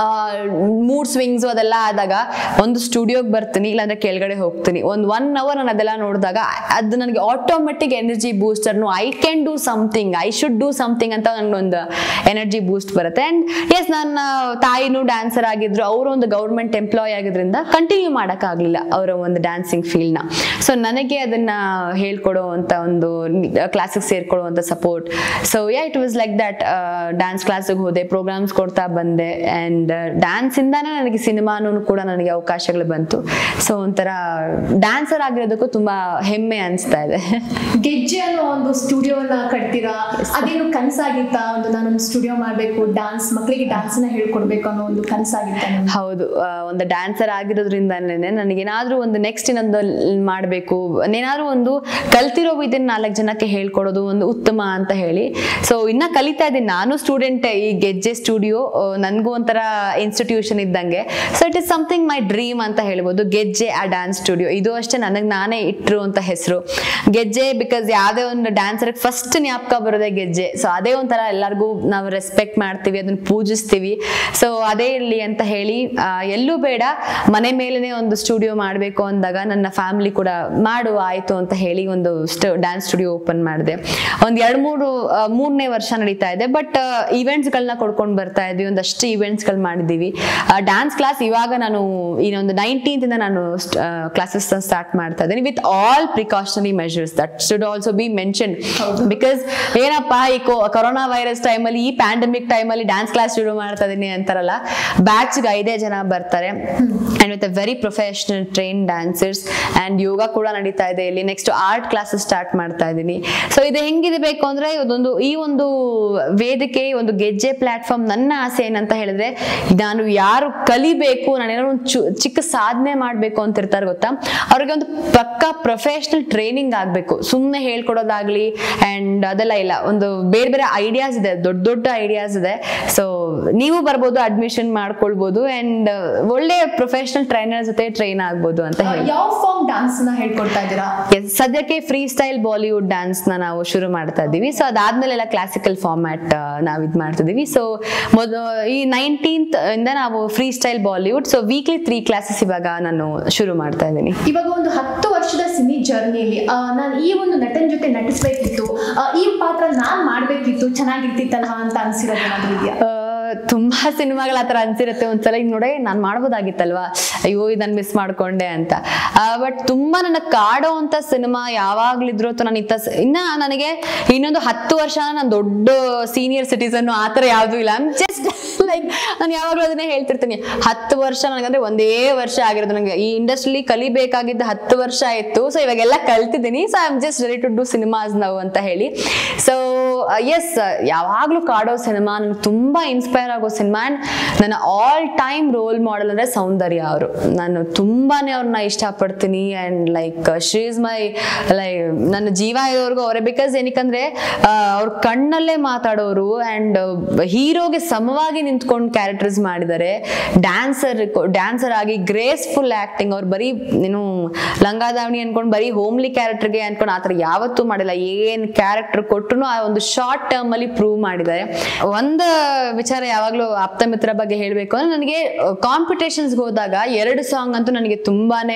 ಮೂಡ್ ಸ್ವಿಂಗ್ಸ್ ಅದೆಲ್ಲ ಆದಾಗ ಒಂದು ಸ್ಟುಡಿಯೋಗೆ ಬರ್ತೀನಿ ಇಲ್ಲಾಂದ್ರೆ ಕೆಳಗಡೆ ಹೋಗ್ತೀನಿ ಒಂದು ಒನ್ ಅವರ್ ನಾನು ಅದೆಲ್ಲ ನೋಡಿದಾಗ ಅದು ನನಗೆ ಆಟೋಮೆಟಿಕ್ ಎನರ್ಜಿ ಬೂಸ್ಟರ್ನು I can do something I should do something ಅಂತ ನನಗೊಂದು ಎನರ್ಜಿ ಬೂಸ್ಟ್ ಬರುತ್ತೆ ಆ್ಯಂಡ್ ಎಸ್ ನನ್ನ ತಾಯಿನೂ ಡ್ಯಾನ್ಸರ್ ಆಗಿದ್ರು ಅವರು ಒಂದು ಗೌರ್ಮೆಂಟ್ ಎಂಪ್ಲಾಯ್ ಆಗಿದ್ರಿಂದ ಕಂಟಿನ್ಯೂ ಮಾಡೋಕ್ಕಾಗಲಿಲ್ಲ ಅವರ ಒಂದು ಡ್ಯಾನ್ಸಿಂಗ್ ಫೀಲ್ಡ್ನ ಸೊ ನನಗೆ ಅದನ್ನ ಹೇಳ್ಕೊಡೋ ಅಂತ ಒಂದು ಕ್ಲಾಸಿಗೆ ಸೇರ್ಕೊಳ್ಳುವಂಥ support so yeah it was like that dance ಕ್ಲಾಸಿಗೆ ಹೋದೆ ಪ್ರೋಗ್ರಾಮ್ಸ್ ಕೊಡ್ತಾ ಬಂದೆ ಆ್ಯಂಡ್ ಡ್ಯಾನ್ಸಿಂದಾನೇ ನನಗೆ ಸಿನಿಮಾನೂ ಕೂಡ ನನಗೆ ಅವಕಾಶಗಳು ಬಂತು ಸೊ ಒಂಥರ ಡ್ಯಾನ್ಸರ್ ಆಗಿರೋದಕ್ಕೂ ತುಂಬ ಹೆಮ್ಮೆ ಅನಿಸ್ತಾ ಇದೆ ಗೆಜ್ಜೆ ಅನ್ನೋ ಒಂದು ಸ್ಟುಡಿಯೋನ ಕಟ್ತೀರಾ ಅದೇನು ಕನ್ಸಾಗಿತ್ತಾ ಒಂದು ನಾನೊಂದು ಸ್ಟುಡಿಯೋ ಮಾಡಬೇಕು ಡಾನ್ಸ್ ಮಕ್ಕಳಿಗೆ ನ ಹೇಳ್ಕೊಡ್ಬೇಕು ಅನ್ನೋ ಒಂದು ಕನ್ಸಾಗಿತ್ತ ನಿಮ್ಗೆ ಹೌದು ಆ, ಒಂದು ಡ್ಯಾನ್ಸರ್ ಆಗಿರೋದ್ರಿಂದನೇ ನನಗೇನಾದ್ರೂ ಒಂದು ನೆಕ್ಸ್ಟ್ ಇನ್ನೊಂದು ಮಾಡಬೇಕು ಏನಾದ್ರೂ ಒಂದು ಕಲ್ತಿರೋ ಇದನ್ನ ನಾಲ್ಕು ಜನಕ್ಕೆ ಹೇಳ್ಕೊಡೋದು ಒಂದು ಉತ್ತಮ ಅಂತ ಹೇಳಿ ಸೊ ಇನ್ನ ಕಲಿತಾ ಇದ್ದೀನಿ ನಾನು ಸ್ಟೂಡೆಂಟ್ ಈ ಗೆಜ್ಜೆ ಸ್ಟುಡಿಯೋ ನನಗೂ ಒಂಥರ ಇನ್ಸ್ಟಿಟ್ಯೂಷನ್ ಇದ್ದಂಗೆ so it is something my dream ಅಂತ ಹೇಳ್ಬೋದು ಗೆಜ್ಜೆ ಆ ಡ್ಯಾನ್ಸ್ ಸ್ಟುಡಿಯೋ ಇದು ಅಷ್ಟೇ ನನಗೆ ನಾನೇ ಇಟ್ಟರು ಅಂತ ಹೆಸರು ಗೆಜ್ಜೆ ಬಿಕಾಸ್ ಯಾವುದೇ ಒಂದು ಡ್ಯಾನ್ಸರ್ಗೆ ಫಸ್ಟ್ ಜ್ಞಾಪಕ ಬರೋದೇ ಗೆಜ್ಜೆ ಸೊ ಅದೇ ಒಂಥರ ಎಲ್ಲರಿಗೂ ನಾವು ರೆಸ್ಪೆಕ್ಟ್ ಮಾಡ್ತೀವಿ ಅದನ್ನ ಪೂಜಿಸ್ತೀವಿ ಸೊ ಅದೇ ಇರಲಿ ಅಂತ ಹೇಳಿ ಆ, ಎಲ್ಲೂ ಬೇಡ ಮನೆ ಮೇಲೇನೆ ಒಂದು ಸ್ಟುಡಿಯೋ ಮಾಡಬೇಕು ಅಂದಾಗ ನನ್ನ ಫ್ಯಾಮಿಲಿ ಕೂಡ ಮಾಡು ಆಯ್ತು ಅಂತ ಹೇಳಿ ಒಂದು ಡ್ಯಾನ್ಸ್ ಸ್ಟುಡಿಯೋ ಓಪನ್ ಮಾಡಿದೆ ಒಂದು ಎರಡು ಮೂರು ಆ, ಮೂರನೇ ವರ್ಷ ನಡೀತಾ ಇದೆ ಬಟ್ ಈವೆಂಟ್ಸ್ಗಳನ್ನ ಕೊಡ್ಕೊಂಡು ಬರ್ತಾ ಇದ್ವಿ ಒಂದಷ್ಟು ಈವೆಂಟ್ಸ್ಗಳು ಮಾಡಿದ್ದೀವಿ ಡ್ಯಾನ್ಸ್ ಕ್ಲಾಸ್ ಇವಾಗ ನಾನು ಇನ್ನೊಂದು ನೈನ್ಟೀನ್ತ್ ಇಂದ ನಾನು ಕ್ಲಾಸಸ್ ಸ್ಟಾರ್ಟ್ ಮಾಡ್ತಾ ಇದ್ದೀನಿ with all precautionary measures that should also be mention because ಏನಪ್ಪ ಈ ಕೊರೋನಾ ವೈರಸ್ ಟೈಮಲ್ಲಿ ಈ ಪ್ಯಾಂಡಮಿಕ್ ಟೈಮಲ್ಲಿ ಡ್ಯಾನ್ಸ್ ಕ್ಲಾಸ್ ಶುರು ಮಾಡ್ತಾ ಇದೀನಿ ಅಂತಾರಲ್ಲ ಬ್ಯಾಚ್ಗೆ ಐದೇ ಜನ ಬರ್ತಾರೆ and with a very professional train dancers and ಯೋಗ ಕೂಡ ನಡೀತಾ ಇದೆ ಇಲ್ಲಿ ನೆಕ್ಸ್ಟ್ ಆರ್ಟ್ ಕ್ಲಾಸಸ್ ಸ್ಟಾರ್ಟ್ ಮಾಡ್ತಾ ಇದ್ದೀನಿ ಸೊ ಇದು ಹೆಂಗಿರಬೇಕು ಅಂದ್ರೆ ಇದೊಂದು ಈ ಒಂದು ವೇದಿಕೆ ಒಂದು ಗೆಜ್ಜೆ ಪ್ಲಾಟ್ಫಾರ್ಮ್ ನನ್ನ ಆಸೆ ಏನಂತ ಹೇಳಿದ್ರೆ ನಾನು ಯಾರು ಕಲಿಬೇಕು ನಾನು ಏನಾದ್ರು ಒಂದು ಚು- ಚಿಕ್ಕ ಸಾಧನೆ ಮಾಡಬೇಕು ಅಂತ ಇರ್ತಾರೆ ಗೊತ್ತಾ ಅವ್ರಿಗೆ ಒಂದು ಪಕ್ಕಾ ಪ್ರೊಫೆಷನಲ್ ಟ್ರೈನಿಂಗ್ ಆಗಬೇಕು ಸುಮ್ಮನೆ ಹೇಳ್ಕೊಡೋದಾಗ್ಲಿ ಅಂಡ್ ಅದೆಲ್ಲ ಇಲ್ಲ ಒಂದು ಬೇರೆ ಬೇರೆ ಐಡಿಯಾಸ್ ಇದೆ ದೊಡ್ಡ ದೊಡ್ಡ ಐಡಿಯಾಸ್ ಇದೆ ಸೊ ನೀವು ಬರ್ಬೋದು ಅಡ್ಮಿಷನ್ ಮಾಡ್ಕೊಳ್ಬೋದು ಅಂಡ್ ಒಳ್ಳೆ ಪ್ರೊಫೆಷನಲ್ ಟ್ರೈನರ್ ಜೊತೆ ಟ್ರೈನ್ ಆಗ್ಬೋದು ಅಂತ ಹೇಳಿ ಯಾವ ಫಾರ್ಮ್ ಡಾನ್ಸ್ ನ ಹೇಳ್ಕೊಡ್ತಾ ಇದ್ದೀರಾ Yes, ಸದ್ಯಕ್ಕೆ ಫ್ರೀ ಸ್ಟೈಲ್ ಬಾಲಿವುಡ್ ಡ್ಯಾನ್ಸ್ ನ ನಾವು ಶುರು ಮಾಡ್ತಾ ಇದ್ದೀವಿ ಸೊ ಅದಾದ್ಮೇಲೆಲ್ಲ ಕ್ಲಾಸಿಕಲ್ ಫಾರ್ಮ್ಯಾಟ್ ನಾವು ಇದು ಮಾಡ್ತಿದ್ದೀವಿ ಸೊ ಮೊದ ಈ ನೈನ್ಟೀನ್ತ್ ಇಂದ ನಾವು freestyle Bollywood so weekly three classes ಇವಾಗ ನಾನು ಶುರು ಮಾಡ್ತಾ ಇದ್ದೀನಿ ಇವಾಗ ಒಂದು ಹತ್ತು ವರ್ಷದ ಸಿನಿ ಜರ್ನಿಯಲ್ಲಿ ನಾನು ಈ ಒಂದು ನಟನ ಜೊತೆ ನಟಿಸ್ಬೇಕಿತ್ತು ಆ, ಈ ಪಾತ್ರ ನಾನ್ ಮಾಡ್ಬೇಕಿತ್ತು ಚೆನ್ನಾಗಿರ್ತಿತ್ತಲ್ವಾ ಅಂತ ಅನ್ಸಿರೋದು ಏನಾದ್ರು ಇದೆಯಾ ಆ, ತುಂಬಾ ಸಿನಿಮಾಗಳ ಆ ಥರ ಅನ್ಸಿರುತ್ತೆ ಒಂದ್ಸಲ ಈಗ ನೋಡೇ ನಾನು ಮಾಡ್ಬೋದಾಗಿತ್ತಲ್ವಾ ಅಯ್ಯೋ ಇದನ್ನ ಮಿಸ್ ಮಾಡ್ಕೊಂಡೆ ಅಂತ ಬಟ್ ತುಂಬಾ ನನ್ನ ಕಾಡೋ ಅಂತ ಸಿನಿಮಾ ಯಾವಾಗ್ಲಿದ್ರು ಅಥವಾ ನಾನು ಇತ್ತ ಇನ್ನ ನನಗೆ ಇನ್ನೊಂದು ಹತ್ತು ವರ್ಷ ನಾನು ದೊಡ್ಡ ಸೀನಿಯರ್ ಸಿಟಿಸನ್ ಆ ಥರ ಯಾವುದೂ ಇಲ್ಲ ಜಸ್ಟ್ ಲೈಕ್ ನಾನು ಯಾವಾಗಲೂ ಅದನ್ನೇ ಹೇಳ್ತಿರ್ತೀನಿ ಹತ್ತು ವರ್ಷ ನನಗಂದ್ರೆ ಒಂದೇ ವರ್ಷ ಆಗಿರೋದು ನನಗೆ ಈ ಇಂಡಸ್ಟ್ರಿಲಿ ಕಲಿಬೇಕಾಗಿದ್ದ ಹತ್ತು ವರ್ಷ ಆಯ್ತು ಸೊ ಇವಾಗೆಲ್ಲ ಕಲ್ತಿದ್ದೀನಿ so I am just ready to do cinemas ನಾವು ಅಂತ ಹೇಳಿ ಸೊ ಎಸ್ ಯಾವಾಗಲೂ ಕಾಡೋ ಸಿನಿಮಾ ನನಗೆ ತುಂಬ ಇನ್ಸ್ಪೈರ್ ಆಗೋ ಸಿನಿಮಾ ಆ್ಯಂಡ್ ನನ್ನ ಆಲ್ ಟೈಮ್ ರೋಲ್ ಮಾಡೆಲ್ ಅಂದರೆ ಸೌಂದರ್ಯ ಅವರು ನಾನು ತುಂಬಾನೇ ಅವ್ರನ್ನ ಇಷ್ಟಪಡ್ತೀನಿ and like she is my like ನನ್ನ ಜೀವ ಇರೋರ್ಗು ಅವರೇ ಬಿಕಾಸ್ ಏನಕ್ಕಂದ್ರೆ ಅವ್ರ ಕಣ್ಣಲ್ಲೇ ಮಾತಾಡೋರು ಆ್ಯಂಡ್ ಹೀರೋಗೆ ಸಮವಾಗಿ ನಿಂತ್ಕೊಂಡು ಕ್ಯಾರೆಕ್ಟರ್ಸ್ ಮಾಡಿದ್ದಾರೆ ಡ್ಯಾನ್ಸರ್ ಡ್ಯಾನ್ಸರ್ ಆಗಿ ಗ್ರೇಸ್ಫುಲ್ ಆ್ಯಕ್ಟಿಂಗ್ ಅವ್ರು ಬರೀ ಏನು ಲಂಗಾದಾವಣಿ ಅನ್ಕೊಂಡು ಬರೀ ಹೋಮ್ಲಿ ಕ್ಯಾರೆಕ್ಟರ್ಗೆ ಅನ್ಕೊಂಡು ಆ ಥರ ಯಾವತ್ತೂ ಮಾಡಿಲ್ಲ ಏನು ಕ್ಯಾರೆಕ್ಟರ್ ಕೊಟ್ಟರು ಆ ಒಂದು ಶಾರ್ಟ್ ಟರ್ಮ್ ಅಲ್ಲಿ ಪ್ರೂವ್ ಮಾಡಿದ್ದಾರೆ ಒಂದು ವಿಚಾರ ಯಾವಾಗಲೂ ಆಪ್ತ ಮಿತ್ರ ಬಗ್ಗೆ ಹೇಳಬೇಕು ಅಂದ್ರೆ ನನಗೆ ಕಾಂಪಿಟೇಷನ್ಸ್ಗೆ ಹೋದಾಗ ಎರಡು ಸಾಂಗ್ ಅಂತೂ ನನಗೆ ತುಂಬಾನೇ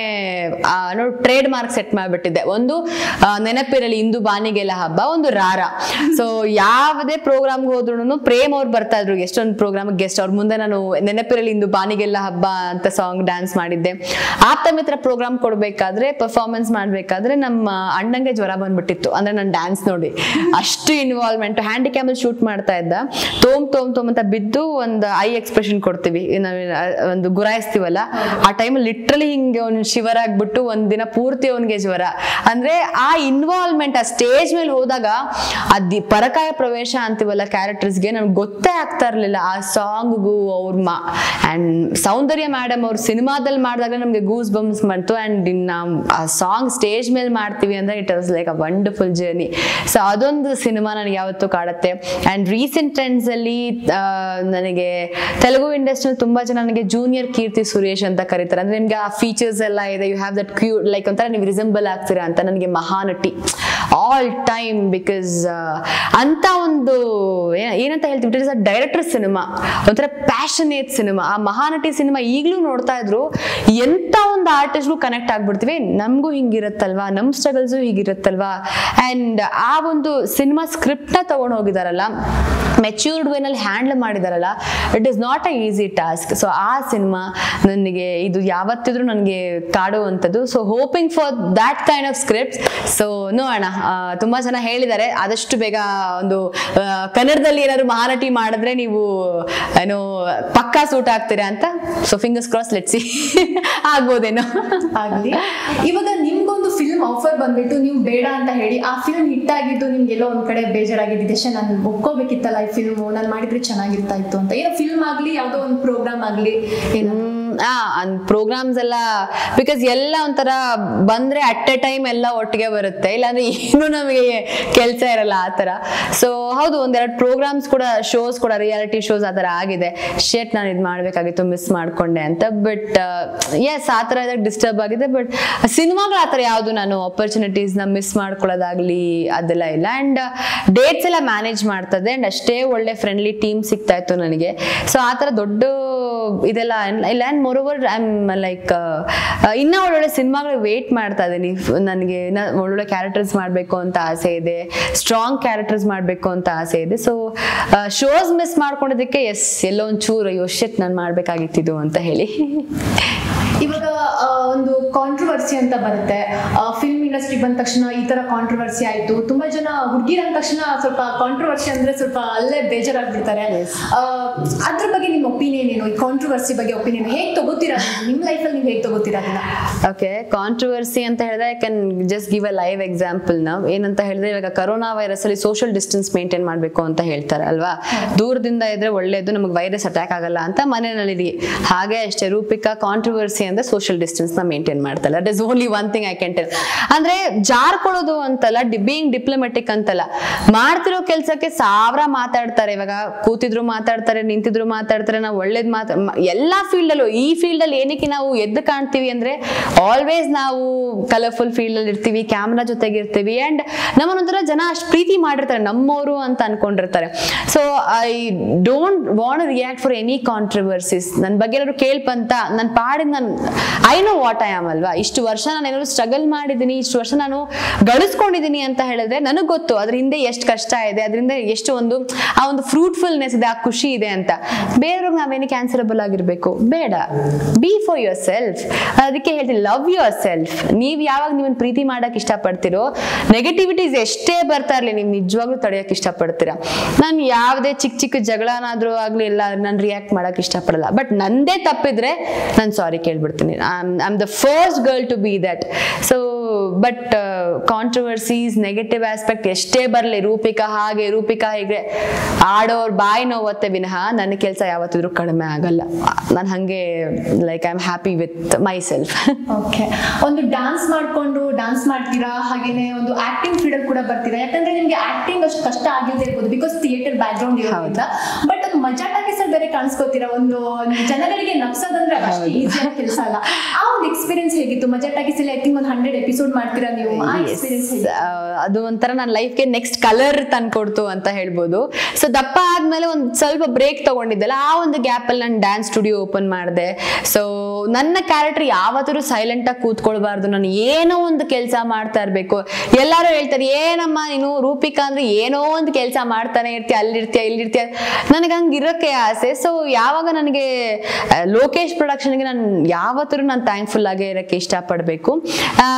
ಟ್ರೇಡ್ ಮಾರ್ಕ್ ಸೆಟ್ ಮಾಡಿಬಿಟ್ಟಿದ್ದೆ ಒಂದು ಆ, ನೆನಪಿರಲಿ ಇಂದು ಬಾನಿಗೆಲ್ಲ ಹಬ್ಬ ಒಂದು ರಾರ ಸೊ ಯಾವುದೇ ಪ್ರೋಗ್ರಾಮ್ಗೆ ಹೋದ್ರು ಪ್ರೇಮ್ ಅವ್ರು ಬರ್ತಾ ಇದ್ರು ಎಷ್ಟೊಂದು ಪ್ರೋಗ್ರಾಮ್ ಗೆಸ್ಟ್ ಅವ್ರ ಮುಂದೆ ನಾನು ನೆನಪಿರಲಿ ಇಂದು ಬಾನಿಗೆಲ್ಲ ಹಬ್ಬ ಅಂತ ಸಾಂಗ್ ಡ್ಯಾನ್ಸ್ ಮಾಡಿದ್ದೆ ಆಪ್ತ ಮಿತ್ರ ಪ್ರೋಗ್ರಾಮ್ ಕೊಡ್ಬೇಕಾದ್ರೆ ಪರ್ಫಾರ್ಮೆನ್ಸ್ ಮಾಡ್ಬೇಕಾದ್ರೆ ನಮ್ಮ ಅಣ್ಣಂಗೆ ಜ್ವರ ಬಂದ್ಬಿಟ್ಟಿತ್ತು ಅಂದ್ರೆ ನನ್ನ ಡ್ಯಾನ್ಸ್ ನೋಡಿ ಅಷ್ಟು involve involvement handycam shoot ಮಾಡ್ತಾ ಇದ್ದ ತೋಮ್ ತೋಮ್ ತೋಮ್ ಅಂತ ಬಿದ್ದು ಒಂದು ಐ ಎಕ್ಸ್ಪ್ರೆಷನ್ ಕೊಡ್ತೀವಿ ನಾವು ಒಂದು ಗುರಾಯಿಸ್ತೀವಲ್ಲ ಆ ಟೈಮ್ ಲಿಟ್ರಲಿ ಹಿಂಗೆ ಅವ್ನು ಶಿವರ್ ಆಗ್ಬಿಟ್ಟು ಒಂದ್ ದಿನ ಪೂರ್ತಿ ಅವನಿಗೆ ಜ್ವರ ಅಂದ್ರೆ ಆ ಇನ್ವಾಲ್ವ್ಮೆಂಟ್ ಆ ಸ್ಟೇಜ್ ಮೇಲೆ ಹೋದಾಗ ಅದಿ ಪರಕಾಯ ಪ್ರವೇಶ ಅಂತೀವಲ್ಲ ಕ್ಯಾರೆಕ್ಟರ್ಸ್ಗೆ ನನ್ಗೆ ಗೊತ್ತೇ ಆಗ್ತಾ ಇರ್ಲಿಲ್ಲ ಆ ಸಾಂಗ್ಗೂ ಅವ್ರ ಮಾ ಅಂಡ್ ಸೌಂದರ್ಯ ಮೇಡಮ್ ಅವ್ರ ಸಿನಿಮಾದಲ್ಲಿ ಮಾಡಿದಾಗ ನಮ್ಗೆ ಗೂಸ್ ಬಂಪ್ಸ್ ಬಂತು ಅಂಡ್ ನಾವು ಆ ಸಾಂಗ್ ಸ್ಟೇಜ್ ಮೇಲೆ ಮಾಡ್ತೀವಿ ಅಂದ್ರೆ it was like a wonderful journey so ಅದೊಂದು ಸಿನಿಮಾ ನನಗೆ ಯಾವತ್ತೂ ಕಾಡುತ್ತೆ ಅಂಡ್ ರೀಸೆಂಟ್ ಟ್ರೆಂಡ್ಸ್ ಅಲ್ಲಿ ಆ, ನನಗೆ ತೆಲುಗು ಇಂಡಸ್ಟ್ರಿಯಲ್ಲಿ ತುಂಬಾ ಜನ ನನಗೆ ಜೂನಿಯರ್ ಕೀರ್ತಿ ಸುರೇಶ್ ಅಂತ ಕರೀತಾರೆ ಅಂದ್ರೆ ನಿಮ್ಗೆ ಆ ಫೀಚರ್ಸ್ ಎಲ್ಲ ಇದೆ you have that cue like ಒಂಥರ ನೀವು ರಿಸೆಂಬಲ್ ಆಗ್ತೀರಾ ಅಂತ ನನಗೆ ಮಹಾನಟಿ ಆಲ್ ಟೈಮ್ ಬಿಕಾಸ್ ಅಂತ ಒಂದು ಏನ- ಏನಂತ ಹೇಳ್ತೀವಿ it is a director cinema ಒಂಥರ ಪ್ಯಾಷನೇಟ್ ಸಿನಿಮಾ ಆ ಮಹಾನಟಿ ಸಿನಿಮಾ ಈಗಲೂ ನೋಡ್ತಾ ಇದ್ರು ಎಂತ ಒಂದು ಆರ್ಟಿಸ್ಟ್ಗೂ ಕನೆಕ್ಟ್ ಆಗ್ಬಿಡ್ತೀವಿ ನಮಗೂ ಹಿಂಗಿರುತ್ತಲ್ವಾ ನಮ್ಮ ಸ್ಟ್ರಗಲ್ಸು ಹೀಗಿರುತ್ತಲ್ವಾ ಅಂಡ್ ಆ ಒಂದು ಸಿನಿಮಾ ಸ್ಕ್ರಿಪ್ಟ್ನ ತಗೊಂಡು ಹೋಗಿದಾರಲ್ಲ ಮೆಚ್ಯೂರ್ಡ್ ವೇನಲ್ಲಿ ಹ್ಯಾಂಡಲ್ ಮಾಡಿದಾರಲ್ಲ it is not a easy task so ಆ ಸಿನಿಮಾ ನನಗೆ ಇದು ಯಾವತ್ತಿದ್ರೂ ನನಗೆ ಕಾಡುವಂಥದ್ದು so hoping for that kind of script so ನೋಡೋಣ ಆ, ತುಂಬಾ ಜನ ಹೇಳಿದ್ದಾರೆ ಆದಷ್ಟು ಬೇಗ ಒಂದು ಆ, ಕನ್ನಡದಲ್ಲಿ ಏನಾದ್ರು ಮಹಾನಟಿ ಮಾಡಿದ್ರೆ ನೀವು ಏನೋ ಪಕ್ಕಾ ಸೂಟ್ ಆಗ್ತೀರಾ ಅಂತ ಸೊ ಫಿಂಗರ್ಸ್ ಕ್ರಾಸ್ ಲೆಟ್ಸಿ ಆಗ್ಬೋದೇನೋ ಆಗ್ಲಿ ಇವಾಗ ನಿಮ್ಗೊಂದು ಫಿಲ್ಮ್ ಆಫರ್ ಬಂದ್ಬಿಟ್ಟು ನೀವು ಬೇಡ ಅಂತ ಹೇಳಿ ಆ ಫಿಲ್ಮ್ ಹಿಟ್ ಆಗಿದ್ದು ನಿಮ್ಗೆ ಎಲ್ಲೋ ಒಂದ್ ಕಡೆ ಬೇಜಾರಾಗಿದ್ದೆ ಶೇ ನಾನು ಒಪ್ಕೋಬೇಕಿತ್ತಲ್ಲ ಈ ಫಿಲ್ಮ್ ನಾನು ಮಾಡಿದ್ರೆ ಚೆನ್ನಾಗಿರ್ತಾ ಇತ್ತು ಅಂತ ಏನೋ ಫಿಲ್ಮ್ ಆಗ್ಲಿ ಯಾವ್ದೋ ಒಂದು ಪ್ರೋಗ್ರಾಮ್ ಆಗ್ಲಿ ಏನೋ ಆ ಪ್ರೋಗ್ರಾಮ್ಸ್ ಎಲ್ಲ ಬಿಕಾಸ್ ಎಲ್ಲ ಒಂಥರ ಬಂದ್ರೆ ಅಟ್ ಎ ಟೈಮ್ ಎಲ್ಲ ಒಟ್ಟಿಗೆ ಬರುತ್ತೆ ಇಲ್ಲಾಂದ್ರೆ ಏನು ನಮಗೆ ಕೆಲಸ ಇರಲ್ಲ ಆ ಥರ ಸೊ ಹೌದು ಒಂದೆರಡು ಪ್ರೋಗ್ರಾಮ್ಸ್ ಕೂಡ ಶೋಸ್ ಕೂಡ ರಿಯಾಲಿಟಿ ಶೋಸ್ ಆ ಥರ ಆಗಿದೆ ಶೇಟ್ ನಾನು ಇದು ಮಾಡಬೇಕಾಗಿತ್ತು ಮಿಸ್ ಮಾಡ್ಕೊಂಡೆ ಅಂತ ಬಟ್ ಎಸ್ ಆ ಥರ ಇದಾಗ ಡಿಸ್ಟರ್ಬ್ ಆಗಿದೆ ಬಟ್ ಸಿನಿಮಾಗಳು ಆ ಥರ ಯಾವುದು ನಾನು ಆಪರ್ಚುನಿಟೀಸ್ನ ಮಿಸ್ ಮಾಡ್ಕೊಳ್ಳೋದಾಗ್ಲಿ ಅದೆಲ್ಲ ಇಲ್ಲ ಆ್ಯಂಡ್ ಡೇಟ್ಸ್ ಎಲ್ಲ ಮ್ಯಾನೇಜ್ ಮಾಡ್ತದೆ ಆ್ಯಂಡ್ ಅಷ್ಟೇ ಒಳ್ಳೆ ಫ್ರೆಂಡ್ಲಿ ಟೀಮ್ ಸಿಗ್ತಾ ಇತ್ತು ನನಗೆ ಸೊ ಆ ಥರ ದೊಡ್ಡ ಇದೆಲ್ಲ ಏನ್- ಇಲ್ಲ and more over I am like ಇನ್ನೂ ಒಳ್ಳೊಳ್ಳೆ ಸಿನಿಮಾಗಳು ವೇಟ್ ಮಾಡ್ತಾ ಇದ್ದೀನಿ ನನಗೆ ಇನ್ನ ಒಳ್ಳೊಳ್ಳೆ ಕ್ಯಾರೆಕ್ಟರ್ಸ್ ಮಾಡಬೇಕು ಅಂತ ಆಸೆ ಇದೆ ಸ್ಟ್ರಾಂಗ್ ಕ್ಯಾರೆಕ್ಟರ್ಸ್ ಮಾಡಬೇಕು ಅಂತ ಆಸೆ ಇದೆ ಸೊ ಶೋಸ್ ಮಿಸ್ ಮಾಡ್ಕೊಂಡಿದ್ದಕ್ಕೆ ಎಸ್ ಎಲ್ಲೋ ಒಂಚೂರು ಅಯ್ಯೋ ಶಿಟ್ ನಾನು ಮಾಡಬೇಕಾಗಿತ್ತಿದ್ದು ಅಂತ ಹೇಳಿ ಇವಾಗ ಆ, ಒಂದು ಕಾಂಟ್ರವರ್ಸಿ ಅಂತ ಬರುತ್ತೆ ಫಿಲ್ಮ್ ಇಂಡಸ್ಟ್ರಿ ಬಂದ ತಕ್ಷಣ ಈ ತರ ಕಾಂಟ್ರವರ್ಸಿ ಆಯ್ತು ತುಂಬಾ ಜನ ಹುಡುಗಿರ ಅಂದ ತಕ್ಷಣ ಸ್ವಲ್ಪ ಕಾಂಟ್ರವರ್ಸಿ ಅಂದ್ರೆ ಸ್ವಲ್ಪ ಅಲ್ಲೇ ಬೇಜಾರಾಗ್ಬಿಡ್ತಾರೆ ಆ, ಅದ್ರ ಬಗ್ಗೆ ನಿಮ್ಮ ಒಪಿನಿಯನ್ ಏನು ಈ ಕಾಂಟ್ರವರ್ಸಿ ಬಗ್ಗೆ ಒಪಿನಿಯನ್ ಹೇಗೆ ತಗೋತೀರಾ ನೀವು? ನಿಮ್ ಲೈಫಲ್ಲಿ ನೀವು ಹೇಗೆ ತಗೋತೀರಾ ಅದನ್ನ ಓಕೆ ಕಾಂಟ್ರವರ್ಸಿ ಅಂತ ಹೇಳಿದ್ರೆ I can just give a live example ನಾವು ಏನಂತ ಹೇಳಿದ್ರೆ ಇವಾಗ ಕರೋನಾ ವೈರಸ್ ಅಲ್ಲಿ ಸೋಷಿಯಲ್ ಡಿಸ್ಟೆನ್ಸ್ ಮೇಂಟೈನ್ ಮಾಡಬೇಕು ಅಂತ ಹೇಳ್ತಾರೆ ಅಲ್ವಾ ದೂರದಿಂದ ಇದ್ರೆ ಒಳ್ಳೇದು ನಮಗೆ ವೈರಸ್ ಅಟ್ಯಾಕ್ ಆಗಲ್ಲ ಅಂತ ಮನೆಯಲ್ಲಿ ಹಾಗೆ ಅಷ್ಟೇ ರೂಪಿಕಾ ಕಾಂಟ್ರವರ್ಸಿ ಅಂದ್ರೆ ಸೋಷಿಯಲ್ ಡಿಸ್ಟೆನ್ಸ್ ನ ಮೇಂಟೈನ್ ಮಾಡ್ತಲ್ಲ that is only one thing I can tell ಅಂದ್ರೆ ಜಾರ್ ಕೊಡೋದು ಅಂತಲ್ಲ ಬೀಯಿಂಗ್ ಡಿಪ್ಲೊಮೆಟಿಕ್ ಅಂತಲ್ಲ ಮಾಡ್ತಿರೋ ಕೆಲಸಕ್ಕೆ ಸಾವಿರ ಮಾತಾಡ್ತಾರೆ ಇವಾಗ ಕೂತಿದ್ರು ಮಾತಾಡ್ತಾರೆ ನಿಂತಿದ್ರು ಮಾತಾಡ್ತಾರೆ ನಾವು ಒಳ್ಳೇದ್ ಮಾತಾ ಮ- ಎಲ್ಲಾ ಫೀಲ್ಡ್ ಅಲ್ಲೂ ಈ ಫೀಲ್ಡ್ ಅಲ್ಲಿ ಏನಕ್ಕೆ ನಾವು ಎದ್ದು ಕಾಣ್ತೀವಿ ಅಂದ್ರೆ ಆಲ್ವೇಸ್ ನಾವು ಕಲರ್ಫುಲ್ ಫೀಲ್ಡ್ ಅಲ್ಲಿ ಇರ್ತೀವಿ ಕ್ಯಾಮ್ರಾ ಜೊತೆಗೆ ಇರ್ತೀವಿ ಅಂಡ್ ನಮ್ಮನ್ನೊಂಥರ ಜನ ಅಷ್ಟು ಪ್ರೀತಿ ಮಾಡಿರ್ತಾರೆ ನಮ್ಮವರು ಅಂತ ಅನ್ಕೊಂಡಿರ್ತಾರೆ so I don't want react for any controversies ನನ್ನ ಬಗ್ಗೆ ಏನಾದ್ರು ಕೇಳ್ಪಂತ ನನ್ನ ಪಾಡಿನ ನಾನು I know what I am ಅಲ್ವಾ ಇಷ್ಟು ವರ್ಷ ನಾನು ಏನಾದ್ರು ಸ್ಟ್ರಗಲ್ ಮಾಡಿದ್ದೀನಿ ಇಷ್ಟು ವರ್ಷ ನಾನು ಗಳಿಸ್ಕೊಂಡಿದ್ದೀನಿ ಅಂತ ಹೇಳಿದ್ರೆ ನನಗೆ ಗೊತ್ತು ಅದ್ರ ಹಿಂದೆ ಎಷ್ಟು ಕಷ್ಟ ಇದೆ ಅದರಿಂದ ಎಷ್ಟು ಒಂದು ಆ ಒಂದು ಫ್ರೂಟ್ಫುಲ್ನೆಸ್ ಇದೆ ಆ ಖುಷಿ ಇದೆ ಅಂತ ಬೇರೆಯವ್ರಿಗೆ ನಾವೇನಕ್ಕೆ ಆನ್ಸರಬಲ್ ಆಗಿರ್ಬೇಕು ಬೇಡ ಬಿ ಫಾರ್ ಯುವರ್ ಸೆಲ್ಫ್ ಅದಕ್ಕೆ ಹೇಳ್ತೀನಿ ಲವ್ ಯುವರ್ ಸೆಲ್ಫ್ ನೀವು ಯಾವಾಗ ನೀವನ್ನ ಪ್ರೀತಿ ಮಾಡಕ್ ಇಷ್ಟಪಡ್ತೀರೋ ನೆಗೆಟಿವಿಟೀಸ್ ಎಷ್ಟೇ ಬರ್ತಾ ಇರಲಿ ನೀವು ನಿಜವಾಗ್ಲೂ ತಡೆಯಕ್ಕೆ ಇಷ್ಟಪಡ್ತೀರಾ ನಾನು ಯಾವುದೇ ಚಿಕ್ಕ ಚಿಕ್ಕ ಜಗಳನಾದ್ರೂ ಆಗ್ಲಿ ಇಲ್ಲ ನಾನು ರಿಯಾಕ್ಟ್ ಮಾಡಕ್ ಇಷ್ಟಪಡಲ್ಲ ಬಟ್ ನಂದೇ ತಪ್ಪಿದ್ರೆ ನಾನು ಸಾರಿ ಕೇಳ್ಬಿಡ್ತೀನಿ I am the first girl to be that so but controversies negative aspect ಎಷ್ಟೇ ಬರಲಿ ರೂಪಿಕಾ ಹಾಗೆ ರೂಪಿಕಾ ಹೀಗೆ ಆಡೋರ್ ಬಾಯಿ ನೋವತ್ತೆ ವಿನಃ ನನ್ನ ಕೆಲಸ ಯಾವತ್ತಿದ್ರೂ ಕಡಿಮೆ ಆಗಲ್ಲ ನಾನು ಹಂಗೆ like I am happy with myself okay ಒಂದು ಡಾನ್ಸ್ ಮಾಡ್ಕೊಂಡು ಡಾನ್ಸ್ ಮಾಡ್ತೀರಾ ಹಾಗೇನೆ ಒಂದು ಆಕ್ಟಿಂಗ್ ಫೀಲ್ಡ್ ಕೂಡ ಬರ್ತೀರಾ ಯಾಕಂದ್ರೆ ನಿಮ್ಗೆ ಆಕ್ಟಿಂಗ್ ಅಷ್ಟು ಕಷ್ಟ ಆಗಿಲ್ಲದೆ ಇರ್ಬೋದು ಬಿಕಾಸ್ ಥಿಯೇಟರ್ ಬ್ಯಾಕ್ ಗ್ರೌಂಡ್ ಇರೋದ್ರಿಂದ ಬಟ್ ಅದು ಮಜಾ ಟಾಕೀಸ್ ಅಲ್ಲಿ ಬೇರೆ ಕಾಣಿಸ್ಕೋತೀರಾ ಒಂದು ಜನಗಳಿಗೆ ನಗ್ಸೋದಂದ್ರೆ ಅಷ್ಟು ಈಸಿ ಕೆಲಸ ಅಲ್ಲ ಆ ಒಂದು ಎಕ್ಸ್ಪೀರಿಯನ್ಸ್ ಹೇಗಿತ್ತು ಮಜಾ ಟಾಕೀಸ್ ಅಲ್ಲಿ ಐ ಥಿಂಕ್ ಒಂದು ಹಂಡ್ರೆಡ್ ಎಪಿಸೋಡ್ ಮಾಡ್ತೀರಾ ನೀವು ಆ ಎಕ್ಸ್ಪೀರಿಯನ್ಸ್ ಹೇಗಿತ್ತು ಅದು ಒಂಥರ ನನ್ನ ಲೈಫ್ಗೆ ನೆಕ್ಸ್ಟ್ ಕಲರ್ ತಂದ್ಕೊಡ್ತು ಅಂತ ಹೇಳ್ಬೋದು ಸೊ ದಪ್ಪ ಆದ್ಮೇಲೆ ಒಂದು ಸ್ವಲ್ಪ ಬ್ರೇಕ್ ತಗೊಂಡಿದ್ದಲ್ಲ ಆ ಒಂದು ಗ್ಯಾಪ್ ಅಲ್ಲಿ ನಾನು ಡ್ಯಾನ್ಸ್ ಸ್ಟುಡಿಯೋ ಓಪನ್ ಮಾಡಿದೆ ಸೊ ನನ್ನ ಕ್ಯಾರೆಕ್ಟರ್ ಯಾವತ್ತೂ ಸೈಲೆಂಟ್ ಆಗಿ ಕೂತ್ಕೊಳ್ಬಾರ್ದು ನಾನು ಏನೋ ಒಂದು ಕೆಲಸ ಮಾಡ್ತಾ ಇರ್ಬೇಕು ಎಲ್ಲರೂ ಹೇಳ್ತಾರೆ ಏನಮ್ಮ ನೀನು ರೂಪಿಕಾ ಅಂದ್ರೆ ಏನೋ ಒಂದು ಕೆಲಸ ಮಾಡ್ತಾನೆ ಇರ್ತೀಯ ಅಲ್ಲಿರ್ತೀಯ ಇಲ್ಲಿರ್ತೀಯ ನನಗೆ ಹಂಗೆ ಇರೋಕ್ಕೆ ಆಸೆ ಸೊ ಯಾವಾಗ ನನಗೆ ಆ, ಲೋಕೇಶ್ ಪ್ರೊಡಕ್ಷನ್ಗೆ ನಾನು ಯಾವತ್ತೂ ನಾನು ಥ್ಯಾಂಕ್ಫುಲ್ ಆಗೇ ಇರೋಕ್ಕೆ ಇಷ್ಟಪಡಬೇಕು ಬಿಕಾಸ್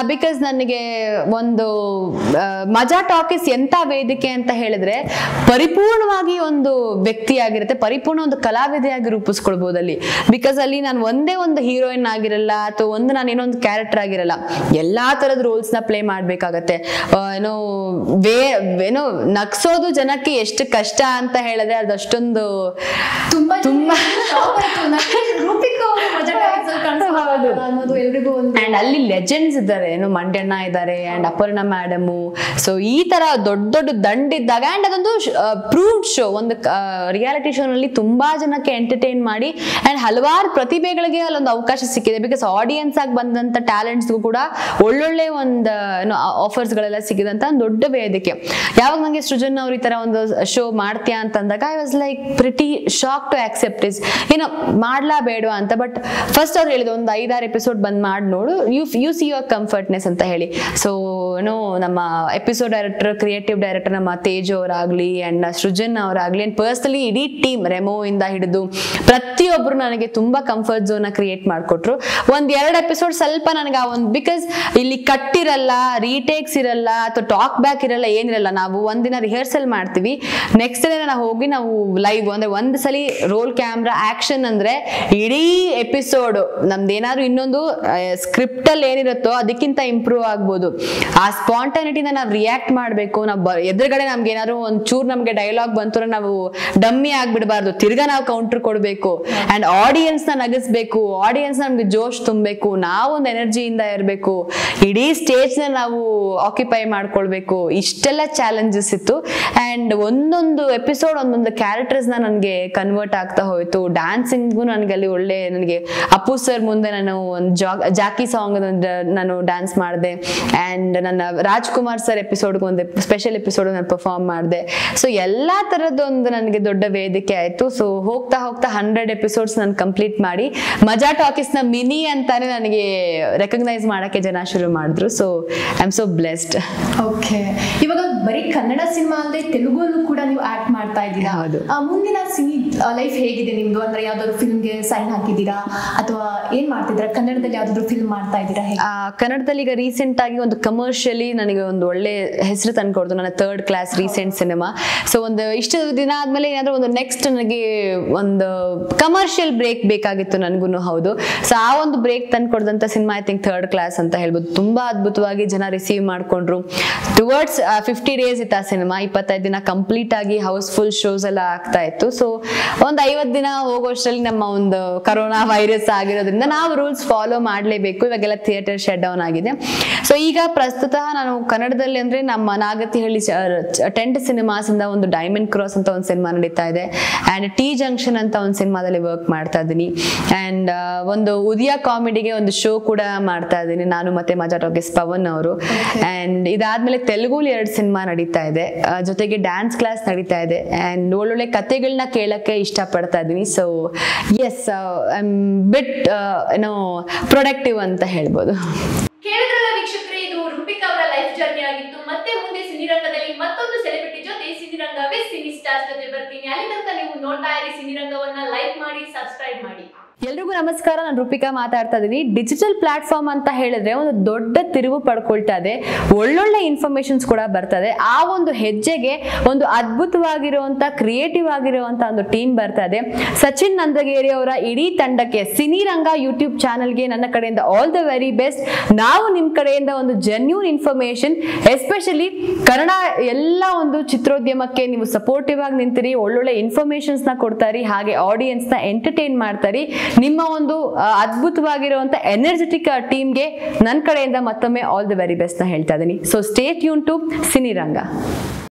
ನನಗೆ ಒಂದು ಆ, ಮಜಾ ಟಾಕೀಸ್ ಎಂತ ವೇದಿಕೆ ಅಂತ ಹೇಳಿದ್ರೆ ಪರಿಪೂರ್ಣವಾಗಿ ಒಂದು ವ್ಯಕ್ತಿಯಾಗಿರುತ್ತೆ ಪರಿಪೂರ್ಣ ಒಂದು ಕಲಾವಿದೆಯಾಗಿ ರೂಪಿಸ್ಕೊಳ್ಬಹುದು ಅಲ್ಲಿ ಬಿಕಾಸ್ ಅಲ್ಲಿ ನಾನು ಒಂದೇ ಒಂದು ಹೀರೋಯಿನ್ ಆಗಿರಲ್ಲ ಅಥವಾ ಒಂದು ನಾನು ಏನೋ ಒಂದು ಕ್ಯಾರೆಕ್ಟರ್ ಆಗಿರಲ್ಲ ಎಲ್ಲಾ ತರದ ರೋಲ್ಸ್ ನ ಪ್ಲೇ ಮಾಡ್ಬೇಕಾಗತ್ತೆ ಆ, ಏನೋ ವೇ ಏನೋ ನಗ್ಸೋದು ಜನಕ್ಕೆ ಎಷ್ಟು ಕಷ್ಟ ಅಂತ ಹೇಳಿದ್ರೆ ಅದಷ್ಟೊಂದು ತುಂಬಾ ತುಂಬಾ shock ಆಯ್ತು. ನನಗೆ ರೂಪಿಕಾ ಅವರು ಮಜಾ ಟಾಕೀಸ್ ಅಲ್ಲಿ ಕಾಣಿಸ್ಕೊಳ್ತಾರಲ್ಲ ಅನ್ನೋದು ಎಲ್ರಿಗೂ ಒಂದು ಅಂಡ್ ಅಲ್ಲಿ ಲೆಜೆಂಡ್ಸ್ ಇದ್ದಾರೆ ಏನು ಮಂಡ್ಯಣ್ಣ ಇದ್ದಾರೆ ಅಂಡ್ ಅಪರ್ಣ ಮೇಡಮು ಸೊ ಈ ತರ ದೊಡ್ಡ ದೊಡ್ಡ ದಂಡ್ ಇದ್ದಾಗ ಅಂಡ್ ಅದೊಂದು ಪ್ರೂವ್ಡ್ ಶೋ ಒಂದು ರಿಯಾಲಿಟಿ ಶೋನಲ್ಲಿ ತುಂಬಾ ಜನಕ್ಕೆ ಎಂಟರ್ಟೈನ್ ಮಾಡಿ ಅಂಡ್ ಹಲವಾರು ಪ್ರತಿಭೆಗಳಿಗೆ ಅಲ್ಲೊಂದು ಅವಕಾಶ ಸಿಕ್ಕಿದೆ ಬಿಕಾಸ್ ಆಡಿಯನ್ಸ್ ಆಗಿ ಬಂದಂತ ಟ್ಯಾಲೆಂಟ್ಸ್ಗೂ ಕೂಡ ಒಳ್ಳೊಳ್ಳೆ ಒಂದು ಏನು ಆಫರ್ಸ್ ಗಳೆಲ್ಲ ಸಿಕ್ಕಿದಂತ ಒಂದು ದೊಡ್ಡ ವೇದಿಕೆ ಯಾವಾಗ ನಂಗೆ ಸೃಜನ್ ಅವ್ರು ಈ ತರ ಒಂದು ಶೋ ಮಾಡ್ತೀಯಾ ಅಂತ ಅಂದಾಗ I was like pretty shock to accept is ಏನೋ ಮಾಡ್ಲಾ ಬೇಡವಾ ಅಂತ ಬಟ್ ಫಸ್ಟ್ ಅವ್ರು ಹೇಳಿದ್ರು ಒಂದು ಐದಾರು ಎಪಿಸೋಡ್ ಬಂದ್ ಮಾಡಿ ನೋಡು you you see your comfortness ಅಂತ ಹೇಳಿ ಸೊ ಏನೋ ನಮ್ಮ ಎಪಿಸೋಡ್ ಡೈರೆಕ್ಟರ್ ಕ್ರಿಯೇಟಿವ್ ಡೈರೆಕ್ಟರ್ ನಮ್ಮ ತೇಜ್ ಅವರಾಗ್ಲಿ ಅಂಡ್ ಸೃಜನ್ ಅವರಾಗ್ಲಿ ಅಂಡ್ ಪರ್ಸ್ನಲಿ ಇಡೀ ಟೀಮ್ ರೆಮೋ ಇಂದ ಹಿಡಿದು ಪ್ರತಿಯೊಬ್ರು ನನಗೆ ತುಂಬಾ ಕಂಫರ್ಟ್ ಝೋನ್ ಕ್ರಿಯೇಟ್ ಮಾಡಿಕೊಟ್ರು ಒಂದ್ ಎರಡು ಎಪಿಸೋಡ್ ಸ್ವಲ್ಪ ನನಗೆ ಆ ಒಂದು ಬಿಕಾಸ್ ಇಲ್ಲಿ ಕಟ್ ಇರಲ್ಲ ರೀಟೇಕ್ಸ್ ಇರಲ್ಲ ಅಥವಾ ಟಾಕ್ ಬ್ಯಾಕ್ ಇರಲ್ಲ ಏನಿರಲ್ಲ ನಾವು ಒಂದಿನ ರಿಹರ್ಸಲ್ ಮಾಡ್ತೀವಿ ನೆಕ್ಸ್ಟ್ ಡೇ ನಾವು ಹೋಗಿ ನಾವು ಲೈವ್ ಅಂದ್ರೆ ಒಂದ್ ಸಲಿ ರೋಲ್ ಕ್ಯಾಮ್ರಾ ಆಕ್ಷನ್ ಅಂದ್ರೆ ಇಡೀ ಎಪಿಸೋಡ್ ನಮ್ದು ಏನಾದ್ರು ಇನ್ನೊಂದು ಸ್ಕ್ರಿಪ್ಟ್ ಅಲ್ಲಿ ಏನಿರುತ್ತೋ ಅದಕ್ಕಿಂತ ಇಂಪ್ರೂವ್ ಆಗ್ಬೋದು ಆ ಸ್ಪಾಂಟಾನಿಟಿನ ನಾವು ರಿಯಾಕ್ಟ್ ಮಾಡಬೇಕು ನಾವು ಬ- ಎದುರುಗಡೆ ನಮ್ಗೆ ಏನಾದ್ರು ಒಂದ್ ಚೂರ್ ನಮ್ಗೆ ಡೈಲಾಗ್ ಬಂತು ಅಂದ್ರೆ ನಾವು ಡಮ್ಮಿ ಆಗ್ಬಿಡ್ಬಾರ್ದು ತಿರ್ಗಾ ನಾವು ಕೌಂಟರ್ ಕೊಡ್ಬೇಕು ಅಂಡ್ ಆಡಿಯನ್ಸ್ ನ ನಗಿಸ್ಬೇಕು ಆಡಿಯನ್ಸ್ ನಮ್ಗೆ ಜೋಶ್ ತುಂಬಬೇಕು ನಾವೊಂದು ಎನರ್ಜಿಯಿಂದ ಇರಬೇಕು ಇಡೀ ಸ್ಟೇಜ್ ನ ನಾವು ಆಕ್ಯುಪೈ ಮಾಡ್ಕೊಳ್ಬೇಕು ಇಷ್ಟೆಲ್ಲ ಚಾಲೆಂಜಸ್ ಇತ್ತು ಅಂಡ್ ಒಂದೊಂದು ಎಪಿಸೋಡ್ ಒಂದೊಂದು ಕ್ಯಾರೆಕ್ಟರ್ಸ್ ನ ನನಗೆ ಕನ್ವರ್ಟ್ ಆಗ್ತಾ ಹೋಯ್ತು ಡ್ಯಾನ್ಸಿಂಗು ನನಗೆ ಅಲ್ಲಿ ಒಳ್ಳೆ ನನಗೆ ಅಪ್ಪು ಸರ್ ಮುಂದೆ ನಾನು ಒಂದು ಜಾಗ್ ಜಾಕಿ ಸಾಂಗ್ ನಾನು ಡ್ಯಾನ್ಸ್ ಮಾಡಿದೆ ಅಂಡ್ ನನ್ನ ರಾಜ್ಕುಮಾರ್ ಸರ್ ಎಪಿಸೋಡ್ಗೆ ಒಂದು ಸ್ಪೆಷಲ್ ಎಪಿಸೋಡ್ ನಾನು ಪರ್ಫಾರ್ಮ್ ಮಾಡಿದೆ ಸೊ ಎಲ್ಲಾ ತರದೊಂದು ನನಗೆ ದೊಡ್ಡ ವೇದಿಕೆ ಆಯ್ತು ಸೊ ಹೋಗ್ತಾ ಹೋಗ್ತಾ ಹಂಡ್ರೆಡ್ ಎಪಿಸೋಡ್ಸ್ ನಾನು ಕಂಪ್ಲೀಟ್ ಮಾಡಿ ಮಜಾ ಟಾಕೀಸ್ ನ ಮಿನಿ ಅಂತಾನೆ ನನಗೆ ರೆಕಗ್ನೈಸ್ ಮಾಡಕ್ಕೆ ಜನ ಶುರು ಮಾಡಿದ್ರು so I am so blessed okay ಇವಾಗ ಬರೀ ಕನ್ನಡ ಸಿನಿಮಾ ಅಲ್ಲದೆ ತೆಲುಗಲ್ಲೂ ಕೂಡ ನೀವು ಆಕ್ಟ್ ಮಾಡ್ತಾ ಇದ್ದೀರಾ ಹೌದು. ಆ, ಮುಂದಿನ ಸಿನಿ ಲೈಫ್ ಹೇಗಿದೆ ನಿಮ್ದು ಅಂದ್ರೆ ಯಾವ್ದಾದ್ರು ಫಿಲ್ಮ್ಗೆ ಸೈನ್ ಹಾಕಿದ್ದೀರಾ ಅಥವಾ ಏನ್ ಮಾಡ್ತಿದ್ದೀರಾ ಕನ್ನಡದಲ್ಲಿ ಯಾವ್ದಾದ್ರು ಫಿಲ್ಮ್ ಮಾಡ್ತಾ ಇದ್ದೀರಾ ಹೇಗೆ ಆ, ಕನ್ನಡದಲ್ಲಿ ಈಗ ರೀಸೆಂಟ್ ಆಗಿ ಒಂದು ಕಮರ್ಷಿಯಲಿ ನನಗೆ ಒಂದು ಒಳ್ಳೆ ಹೆಸರು ತಂದ್ಕೊಡ್ತು ನನ್ನ third class recent cinema so ಒಂದು ಇಷ್ಟು ದಿನ ಆದ್ಮೇಲೆ ಏನಾದ್ರೂ ಒಂದು ನೆಕ್ಸ್ಟ್ ನನಗೆ ಒಂದು ಕಮರ್ಷಿಯಲ್ ಬ್ರೇಕ್ ಬೇಕಾಗಿತ್ತು ನನಗೂ ಹೌದು ಸೊ ಆ ಒಂದು ಬ್ರೇಕ್ ತಂದ್ಕೊಡ್ದಂತ cinema I think third class ಅಂತ ಹೇಳ್ಬೋದು ತುಂಬಾ ಅದ್ಭುತವಾಗಿ ಜನ ರಿಸೀವ್ ಮಾಡ್ಕೊಂಡ್ರು ಟುವರ್ಡ್ಸ್ ಫಿಫ್ಟಿ ಡೇಸ್ ಇತ್ತು ಆ ಸಿನಿಮಾ ಇಪ್ಪತ್ತೈದು ದಿನ ಕಂಪ್ಲೀಟ್ ಆಗಿ ಹೌಸ್ಫುಲ್ ಶೋಸ್ ಎಲ್ಲ ಆಗ್ತಾ ಇತ್ತು ಸೊ ಒಂದು ಐವತ್ತು ದಿನ ಹೋಗೋಷ್ಟರಲ್ಲಿ ನಮ್ಮ ಒಂದು ಕರೋನಾ ವೈರಸ್ ಆಗಿರೋದ್ರಿಂದ ನಾವು ರೂಲ್ಸ್ ಫಾಲೋ ಮಾಡಲೇಬೇಕು ಇವಾಗೆಲ್ಲ ಥಿಯೇಟರ್ ಶಟ್ ಡೌನ್ ಆಗಿದೆ ಸೊ ಈಗ ಪ್ರಸ್ತುತ ನಾನು ಕನ್ನಡದಲ್ಲಿ ಅಂದ್ರೆ ನಮ್ಮ ನಾಗತಿಹಳ್ಳಿ ಟೆಂಟ್ ಸಿನಿಮಾಸ್ ಇಂದ ಒಂದು ಡೈಮಂಡ್ ಕ್ರಾಸ್ ಅಂತ ಒಂದು ಸಿನಿಮಾ ನಡೀತಾ ಇದೆ ಅಂಡ್ ಟಿ ಜಂಕ್ಷನ್ ಅಂತ ಒಂದು ಸಿನಿಮಾದಲ್ಲಿ ವರ್ಕ್ ಮಾಡ್ತಾ ಇದ್ದೀನಿ ಅಂಡ್ ಒಂದು ಉದಯ ಕಾಮಿಡಿಗೆ ಒಂದು ಶೋ ಕೂಡ ಮಾಡ್ತಾ ಇದ್ದೀನಿ ನಾನು ಮತ್ತೆ ಮಜಾ ಟಾಕೀಸ್ ಪವನ್ ಅವರು ಅಂಡ್ ಇದಾದ್ಮೇಲೆ ತೆಲುಗುಲಿ ಎರಡು ಸಿನಿಮಾ ನಡೀತಾ ಇದೆ ಆ, ಜೊತೆಗೆ ಡ್ಯಾನ್ಸ್ ಕ್ಲಾಸ್ ನಡೀತಾ ಇದೆ ಅಂಡ್ ಒಳ್ಳೊಳ್ಳೆ ಕತೆಗಳನ್ನ ಕೇಳಕ್ಕೆ ಇಷ್ಟಪಡ್ತಾ ಇದ್ದೀನಿ so yes I am bit ಏನೋ ಪ್ರೊಡಕ್ಟಿವ್ ಅಂತ ಹೇಳ್ಬೋದು ಕೇಳಿದ್ರಲ್ಲ ವೀಕ್ಷಕರೇ ಇದು ರೂಪಿಕಾ ಅವರ ಲೈಫ್ ಜರ್ನಿ ಆಗಿತ್ತು ಮತ್ತೆ ಮುಂದೆ ಸಿನಿರಂಗದಲ್ಲಿ ಮತ್ತೊಂದು ಸೆಲೆಬ್ರಿಟಿ ಜೊತೆ ಸಿನಿರಂಗ ವಿತ್ ಸಿನಿ ಸ್ಟಾರ್ಸ್ ಜೊತೆ ಬರ್ತೀನಿ ಅಲ್ಲಿ ತನಕ ನೀವು ನೋಡ್ತಾ ಇರಿ ಸಿನಿರಂಗವನ್ನ ಲೈಕ್ ಮಾಡಿ ಸಬ್ಸ್ಕ್ರೈಬ್ ಮಾಡಿ ಎಲ್ರಿಗೂ ನಮಸ್ಕಾರ ನಾನು ರೂಪಿಕಾ ಮಾತಾಡ್ತಾ ಇದ್ದೀನಿ ಡಿಜಿಟಲ್ ಪ್ಲಾಟ್ಫಾರ್ಮ್ ಅಂತ ಹೇಳಿದ್ರೆ ಒಂದು ದೊಡ್ಡ ತಿರುವು ಪಡ್ಕೊಳ್ತಾ ಇದೆ ಒಳ್ಳೊಳ್ಳೆ ಇನ್ಫಾರ್ಮೇಶನ್ಸ್ ಕೂಡ ಬರ್ತದೆ ಆ ಒಂದು ಹೆಜ್ಜೆಗೆ ಒಂದು ಅದ್ಭುತವಾಗಿರುವಂತ ಕ್ರಿಯೇಟಿವ್ ಆಗಿರುವಂತ ಒಂದು ಟೀಮ್ ಬರ್ತಾ ಇದೆ ಸಚಿನ್ ನಂದಗೇರಿ ಅವರ ಇಡೀ ತಂಡಕ್ಕೆ ಸಿನಿರಂಗ ಯೂಟ್ಯೂಬ್ ಚಾನಲ್ಗೆ ನನ್ನ ಕಡೆಯಿಂದ ಆಲ್ ದ ವೆರಿ ಬೆಸ್ಟ್ ನಾವು ನಿಮ್ಮ ಕಡೆಯಿಂದ ಒಂದು ಜೆನ್ಯೂನ್ ಇನ್ಫಾರ್ಮೇಶನ್ ಎಸ್ಪೆಷಲಿ ಕನ್ನಡ ಎಲ್ಲ ಒಂದು ಚಿತ್ರೋದ್ಯಮಕ್ಕೆ ನೀವು ಸಪೋರ್ಟಿವ್ ಆಗಿ ನಿಂತಿರಿ ಒಳ್ಳೊಳ್ಳೆ ಇನ್ಫಾರ್ಮೇಶನ್ಸ್ ನ ಕೊಡ್ತಾರಿ ಹಾಗೆ ಆಡಿಯನ್ಸ್ ನ ಎಂಟರ್ಟೈನ್ ಮಾಡ್ತಾರಿ ನಿಮ್ಮ ಒಂದು ಆ, ಅದ್ಭುತವಾಗಿರುವಂತ ಎನರ್ಜೆಟಿಕ್ ಟೀಮ್ಗೆ ನನ್ನ ಕಡೆಯಿಂದ ಮತ್ತೊಮ್ಮೆ ಆಲ್ ದಿ ವೆರಿ ಬೆಸ್ಟ್ ನ ಹೇಳ್ತಾ ಇದ್ದೀನಿ ಸೊ ಸ್ಟೇ ಟ್ಯೂನ್ ಟು ಸಿನಿರಂಗ